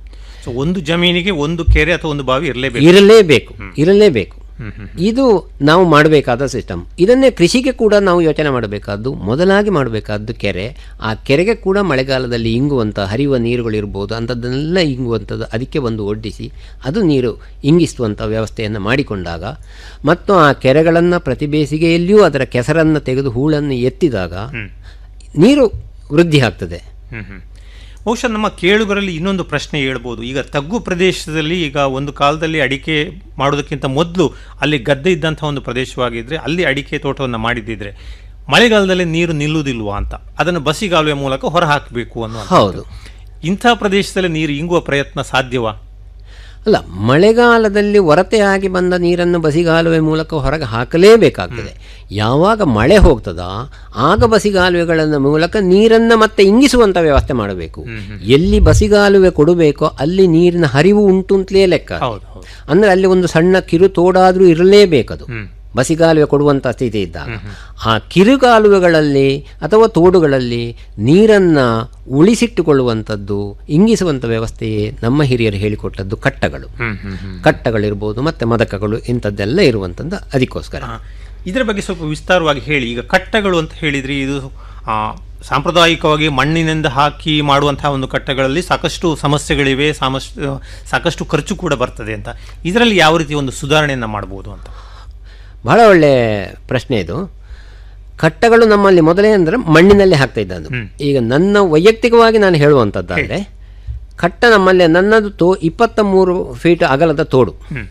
ಸೊ ಒಂದು ಜಮೀನಿಗೆ ಒಂದು ಕೆರೆ ಅಥವಾ ಒಂದು ಬಾವಿ ಇರಲೇಬೇಕು ಇರಲೇಬೇಕು ಇರಲೇಬೇಕು ಇದು ನಾವು ಮಾಡಬೇಕಾದ ಸಿಸ್ಟಮ್ ಇದನ್ನೇ ಕೃಷಿಗೆ ಕೂಡ ನಾವು ಯೋಚನೆ ಮಾಡಬೇಕಾದ್ದು ಮೊದಲಾಗಿ ಮಾಡಬೇಕಾದ್ದು ಕೆರೆ ಆ ಕೆರೆಗೆ ಕೂಡ ಮಳೆಗಾಲದಲ್ಲಿ ಇಂಗುವಂಥ ಹರಿಯುವ ನೀರುಗಳಿರ್ಬೋದು ಅಂಥದ್ದನ್ನೆಲ್ಲ ಇಂಗುವಂಥದ್ದು ಅದಕ್ಕೆ ಒಂದು ಒಡ್ಡಿಸಿ ಅದು ನೀರು ಇಂಗಿಸುವಂಥ ವ್ಯವಸ್ಥೆಯನ್ನು ಮಾಡಿಕೊಂಡಾಗ ಮತ್ತು ಆ ಕೆರೆಗಳನ್ನು ಪ್ರತಿ ಬೇಸಿಗೆಯಲ್ಲಿಯೂ ಅದರ ಕೆಸರನ್ನು ತೆಗೆದು ಹೂಳನ್ನು ಎತ್ತಿದಾಗ ನೀರು ವೃದ್ಧಿ ಆಗ್ತದೆ ಹ್ಮ್ ಹ್ಮ್. ಬಹುಶಃ ನಮ್ಮ ಕೇಳುಗರಲ್ಲಿ ಇನ್ನೊಂದು ಪ್ರಶ್ನೆ ಹೇಳ್ಬೋದು ಈಗ ತಗ್ಗು ಪ್ರದೇಶದಲ್ಲಿ ಈಗ ಒಂದು ಕಾಲದಲ್ಲಿ ಅಡಿಕೆ ಮಾಡೋದಕ್ಕಿಂತ ಮೊದಲು ಅಲ್ಲಿ ಗದ್ದೆ ಇದ್ದಂಥ ಒಂದು ಪ್ರದೇಶವಾಗಿದ್ದರೆ ಅಲ್ಲಿ ಅಡಿಕೆ ತೋಟವನ್ನು ಮಾಡಿದ್ದಿದ್ರೆ ಮಳೆಗಾಲದಲ್ಲಿ ನೀರು ನಿಲ್ಲುವುದಿಲ್ವಾ ಅಂತ ಅದನ್ನು ಬಸಿಗಾಲುವೆ ಮೂಲಕ ಹೊರ ಹಾಕಬೇಕು ಅನ್ನೋ ಹೌದು. ಇಂಥ ಪ್ರದೇಶದಲ್ಲಿ ನೀರು ಇಂಗುವ ಪ್ರಯತ್ನ ಸಾಧ್ಯವಾ ಅಲ್ಲ ಮಳೆಗಾಲದಲ್ಲಿ ಹೊರತೆಯಾಗಿ ಬಂದ ನೀರನ್ನು ಬಸಿಗಾಲುವೆ ಮೂಲಕ ಹೊರಗೆ ಹಾಕಲೇಬೇಕಾಗ್ತದೆ ಯಾವಾಗ ಮಳೆ ಹೋಗ್ತದೋ ಆಗ ಬಸಿಗಾಲುವೆಗಳ ಮೂಲಕ ನೀರನ್ನು ಮತ್ತೆ ಇಂಗಿಸುವಂಥ ವ್ಯವಸ್ಥೆ ಮಾಡಬೇಕು ಎಲ್ಲಿ ಬಸಿಗಾಲುವೆ ಕೊಡಬೇಕೋ ಅಲ್ಲಿ ನೀರಿನ ಹರಿವು ಉಂಟು ಅಂತಲೇ ಲೆಕ್ಕ ಅಂದ್ರೆ ಅಲ್ಲಿ ಒಂದು ಸಣ್ಣ ಕಿರು ತೋಡಾದ್ರೂ ಇರಲೇಬೇಕದು ಬಸಿಗಾಲುವೆ ಕೊಡುವಂಥ ಸ್ಥಿತಿ ಇದ್ದಾಗ ಆ ಕಿರುಗಾಲುವೆಗಳಲ್ಲಿ ಅಥವಾ ತೋಡುಗಳಲ್ಲಿ ನೀರನ್ನು ಉಳಿಸಿಟ್ಟುಕೊಳ್ಳುವಂಥದ್ದು ಇಂಗಿಸುವಂಥ ವ್ಯವಸ್ಥೆಯೇ ನಮ್ಮ ಹಿರಿಯರು ಹೇಳಿಕೊಟ್ಟದ್ದು ಕಟ್ಟಗಳು ಕಟ್ಟಗಳಿರ್ಬೋದು ಮತ್ತೆ ಮದಕಗಳು ಇಂಥದ್ದೆಲ್ಲ ಇರುವಂಥದ್ದು ಅದಕ್ಕೋಸ್ಕರ ಇದರ ಬಗ್ಗೆ ಸ್ವಲ್ಪ ವಿಸ್ತಾರವಾಗಿ ಹೇಳಿ ಈಗ ಕಟ್ಟಗಳು ಅಂತ ಹೇಳಿದ್ರಿ ಇದು ಆ, ಸಾಂಪ್ರದಾಯಿಕವಾಗಿ ಮಣ್ಣಿನಿಂದ ಹಾಕಿ ಮಾಡುವಂತಹ ಒಂದು ಕಟ್ಟಗಳಲ್ಲಿ ಸಾಕಷ್ಟು ಸಮಸ್ಯೆಗಳಿವೆ ಸಾಮಷ್ಟು ಸಾಕಷ್ಟು ಖರ್ಚು ಕೂಡ ಬರ್ತದೆ ಅಂತ ಇದರಲ್ಲಿ ಯಾವ ರೀತಿ ಒಂದು ಸುಧಾರಣೆಯನ್ನು ಮಾಡಬಹುದು ಅಂತ ಬಹಳ ಒಳ್ಳೆ ಪ್ರಶ್ನೆ ಇದು ಕಟ್ಟಗಳು ನಮ್ಮಲ್ಲಿ ಮೊದಲೇ ಅಂದ್ರೆ ಮಣ್ಣಿನಲ್ಲಿ ಹಾಕ್ತಾ ಇದ್ದದ್ದು ಈಗ ನನ್ನ ವೈಯಕ್ತಿಕವಾಗಿ ನಾನು ಹೇಳುವಂಥದ್ದಾದರೆ ಕಟ್ಟ ನಮ್ಮಲ್ಲಿ ನನ್ನದು ತೋ ಇಪ್ಪತ್ತ ಮೂರು ಫೀಟ್ ಅಗಲದ ತೋಡು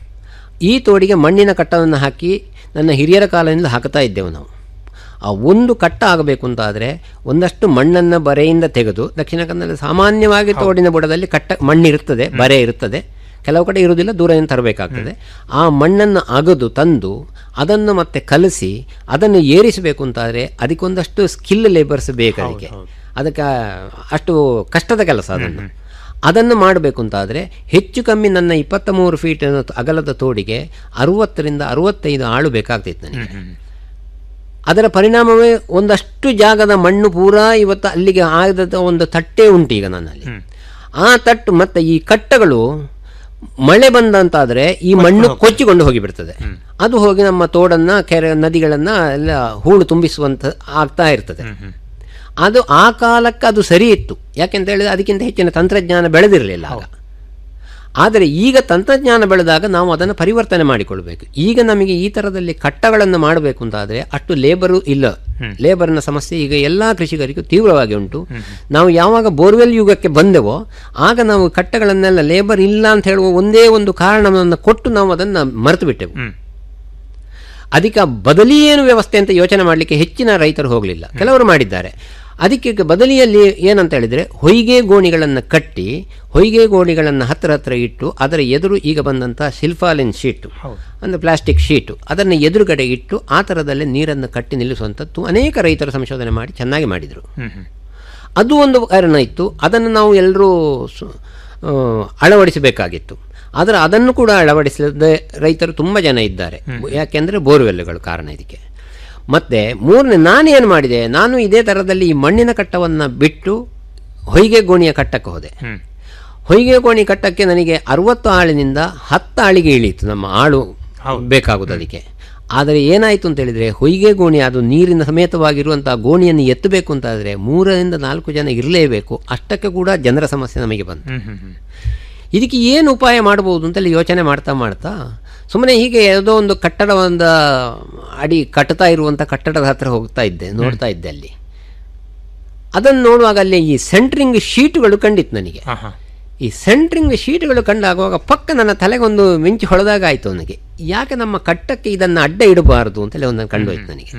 ಈ ತೋಡಿಗೆ ಮಣ್ಣಿನ ಕಟ್ಟವನ್ನು ಹಾಕಿ ನನ್ನ ಹಿರಿಯರ ಕಾಲದಿಂದ ಹಾಕ್ತಾ ಇದ್ದೆವು ನಾವು ಆ ಒಂದು ಕಟ್ಟ ಆಗಬೇಕು ಅಂತಾದರೆ ಒಂದಷ್ಟು ಮಣ್ಣನ್ನು ಬರೆಯಿಂದ ತೆಗೆದು ದಕ್ಷಿಣ ಕನ್ನಡ ಸಾಮಾನ್ಯವಾಗಿ ತೋಡಿನ ಬುಡದಲ್ಲಿ ಕಟ್ಟ ಮಣ್ಣಿರುತ್ತದೆ ಬರೆ ಇರುತ್ತದೆ ಕೆಲವು ಕಡೆ ಇರುವುದಿಲ್ಲ ದೂರದಿಂದ ತರಬೇಕಾಗ್ತದೆ ಆ ಮಣ್ಣನ್ನು ಅಗದು ತಂದು ಅದನ್ನು ಮತ್ತೆ ಕಲಸಿ ಅದನ್ನು ಏರಿಸಬೇಕು ಅಂತಾದರೆ ಅದಕ್ಕೊಂದಷ್ಟು ಸ್ಕಿಲ್ ಲೇಬರ್ಸ್ ಬೇಕು ಅದಕ್ಕೆ ಅದಕ್ಕೆ ಅಷ್ಟು ಕಷ್ಟದ ಕೆಲಸ ಅದನ್ನು ಅದನ್ನು ಮಾಡಬೇಕು ಅಂತಾದರೆ ಹೆಚ್ಚು ಕಮ್ಮಿ ನನ್ನ ಇಪ್ಪತ್ತ ಮೂರು ಫೀಟ್ ಅಗಲದ ತೋಡಿಗೆ ಅರುವತ್ತರಿಂದ ಅರುವತ್ತೈದು ಆಳು ಬೇಕಾಗ್ತಿತ್ತು ನನಗೆ ಅದರ ಪರಿಣಾಮವೇ ಒಂದಷ್ಟು ಜಾಗದ ಮಣ್ಣು ಪೂರಾ ಇವತ್ತು ಅಲ್ಲಿಗೆ ಆಗದ ಒಂದು ತಟ್ಟೆ ಉಂಟು ಈಗ ನನ್ನಲ್ಲಿ ಆ ತಟ್ಟು ಮತ್ತೆ ಈ ಕಟ್ಟಗಳು ಮಳೆ ಬಂದಂತಾದರೆ ಈ ಮಣ್ಣು ಕೊಚ್ಚಿಕೊಂಡು ಹೋಗಿಬಿಡ್ತದೆ ಅದು ಹೋಗಿ ನಮ್ಮ ತೋಡನ್ನ ಕೆರೆ ನದಿಗಳನ್ನ ಎಲ್ಲ ಹೂಳು ತುಂಬಿಸುವಂತ ಆಗ್ತಾ ಇರ್ತದೆ ಅದು ಆ ಕಾಲಕ್ಕೆ ಅದು ಸರಿ ಇತ್ತು ಯಾಕೆಂತ ಹೇಳಿದ್ರೆ ಅದಕ್ಕಿಂತ ಹೆಚ್ಚಿನ ತಂತ್ರಜ್ಞಾನ ಬೆಳೆದಿರಲಿಲ್ಲ ಆಗ ಆದರೆ ಈಗ ತಂತ್ರಜ್ಞಾನ ಬೆಳೆದಾಗ ನಾವು ಅದನ್ನು ಪರಿವರ್ತನೆ ಮಾಡಿಕೊಳ್ಬೇಕು ಈಗ ನಮಗೆ ಈ ಥರದಲ್ಲಿ ಕಟ್ಟಗಳನ್ನು ಮಾಡಬೇಕು ಅಂತಾದರೆ ಅಷ್ಟು ಲೇಬರು ಇಲ್ಲ ಲೇಬರ್ನ ಸಮಸ್ಯೆ ಈಗ ಎಲ್ಲ ಕೃಷಿಕರಿಗೂ ತೀವ್ರವಾಗಿ ಉಂಟು ನಾವು ಯಾವಾಗ ಬೋರ್ವೆಲ್ ಯುಗಕ್ಕೆ ಬಂದೆವೋ ಆಗ ನಾವು ಕಟ್ಟಗಳನ್ನೆಲ್ಲ ಲೇಬರ್ ಇಲ್ಲ ಅಂತ ಹೇಳುವ ಒಂದೇ ಒಂದು ಕಾರಣವನ್ನು ಕೊಟ್ಟು ನಾವು ಅದನ್ನು ಮರೆತು ಬಿಟ್ಟೆವು ಅದಕ್ಕೆ ಬದಲಿ ಏನು ವ್ಯವಸ್ಥೆ ಅಂತ ಯೋಚನೆ ಮಾಡಲಿಕ್ಕೆ ಹೆಚ್ಚಿನ ರೈತರು ಹೋಗಲಿಲ್ಲ ಕೆಲವರು ಮಾಡಿದ್ದಾರೆ ಅದಕ್ಕೆ ಈಗ ಬದಲಿಯಲ್ಲಿ ಏನಂತ ಹೇಳಿದರೆ ಹೊಯ್ಗೆ ಗೋಣಿಗಳನ್ನು ಕಟ್ಟಿ ಹೊಯ್ಗೆ ಗೋಣಿಗಳನ್ನು ಹತ್ತಿರ ಹತ್ತಿರ ಇಟ್ಟು ಅದರ ಎದುರು ಈಗ ಬಂದಂಥ ಸಿಲ್ಫಾಲಿನ್ ಶೀಟು ಅಂದರೆ ಪ್ಲಾಸ್ಟಿಕ್ ಶೀಟು ಅದನ್ನು ಎದುರುಗಡೆ ಇಟ್ಟು ಆ ಥರದಲ್ಲೇ ನೀರನ್ನು ಕಟ್ಟಿ ನಿಲ್ಲಿಸುವಂಥದ್ದು ಅನೇಕ ರೈತರು ಸಂಶೋಧನೆ ಮಾಡಿ ಚೆನ್ನಾಗಿ ಮಾಡಿದರು ಅದು ಒಂದು ಕಾರಣ ಇತ್ತು ಅದನ್ನು ನಾವು ಎಲ್ಲರೂ ಸು- ಆ, ಅಳವಡಿಸಬೇಕಾಗಿತ್ತು ಆದರೆ ಅದನ್ನು ಕೂಡ ಅಳವಡಿಸದೆ ರೈತರು ತುಂಬ ಜನ ಇದ್ದಾರೆ ಯಾಕೆಂದರೆ ಬೋರ್ವೆಲ್ಗಳು ಕಾರಣ ಇದಕ್ಕೆ ಮತ್ತು ಮೂರನೇ ನಾನೇನು ಮಾಡಿದೆ ನಾನು ಇದೇ ಥರದಲ್ಲಿ ಈ ಮಣ್ಣಿನ ಕಟ್ಟವನ್ನು ಬಿಟ್ಟು ಹೊಯ್ಗೆ ಗೋಣಿಯ ಕಟ್ಟಕ್ಕೆ ಹೋದೆ ಹೊಯ್ಗೆ ಗೋಣಿ ಕಟ್ಟಕ್ಕೆ ನನಗೆ ಅರವತ್ತು ಆಳಿನಿಂದ ಹತ್ತು ಆಳಿಗೆ ಇಳೀತು ನಮ್ಮ ಆಳು ಬೇಕಾಗುವುದು ಅದಕ್ಕೆ ಆದರೆ ಏನಾಯಿತು ಅಂತ ಹೇಳಿದರೆ ಹೊಯ್ಗೆ ಗೋಣಿ ಅದು ನೀರಿನ ಸಮೇತವಾಗಿರುವಂಥ ಗೋಣಿಯನ್ನು ಎತ್ತಬೇಕು ಅಂತಾದರೆ ಮೂರರಿಂದ ನಾಲ್ಕು ಜನ ಇರಲೇಬೇಕು ಅಷ್ಟಕ್ಕೆ ಕೂಡ ಜನರ ಸಮಸ್ಯೆ ನಮಗೆ ಬಂತು ಇದಕ್ಕೆ ಏನು ಉಪಾಯ ಮಾಡ್ಬೋದು ಅಂತೇಳಿ ಯೋಚನೆ ಮಾಡ್ತಾ ಮಾಡ್ತಾ ಸುಮ್ಮನೆ ಹೀಗೆ ಯಾವುದೋ ಒಂದು ಕಟ್ಟಡ ಒಂದು ಅಡಿ ಕಟ್ತಾ ಇರುವಂಥ ಕಟ್ಟಡದ ಹತ್ರ ಹೋಗ್ತಾ ಇದ್ದೆ ನೋಡ್ತಾ ಇದ್ದೆ ಅಲ್ಲಿ ಅದನ್ನು ನೋಡುವಾಗ ಅಲ್ಲಿ ಈ ಸೆಂಟ್ರಿಂಗ್ ಶೀಟುಗಳು ಕಂಡಿತ್ತು ನನಗೆ ಈ ಸೆಂಟ್ರಿಂಗ್ ಶೀಟ್ಗಳು ಕಂಡಾಗುವಾಗ ಪಕ್ಕ ನನ್ನ ತಲೆಗೊಂದು ಮಿಂಚು ಹೊಳೆದಾಗ ಆಯಿತು ನನಗೆ ಯಾಕೆ ನಮ್ಮ ಕಟ್ಟಕ್ಕೆ ಇದನ್ನು ಅಡ್ಡ ಇಡಬಾರದು ಅಂತೇಳಿ ಒಂದು ಕಂಡೋಯ್ತು ನನಗೆ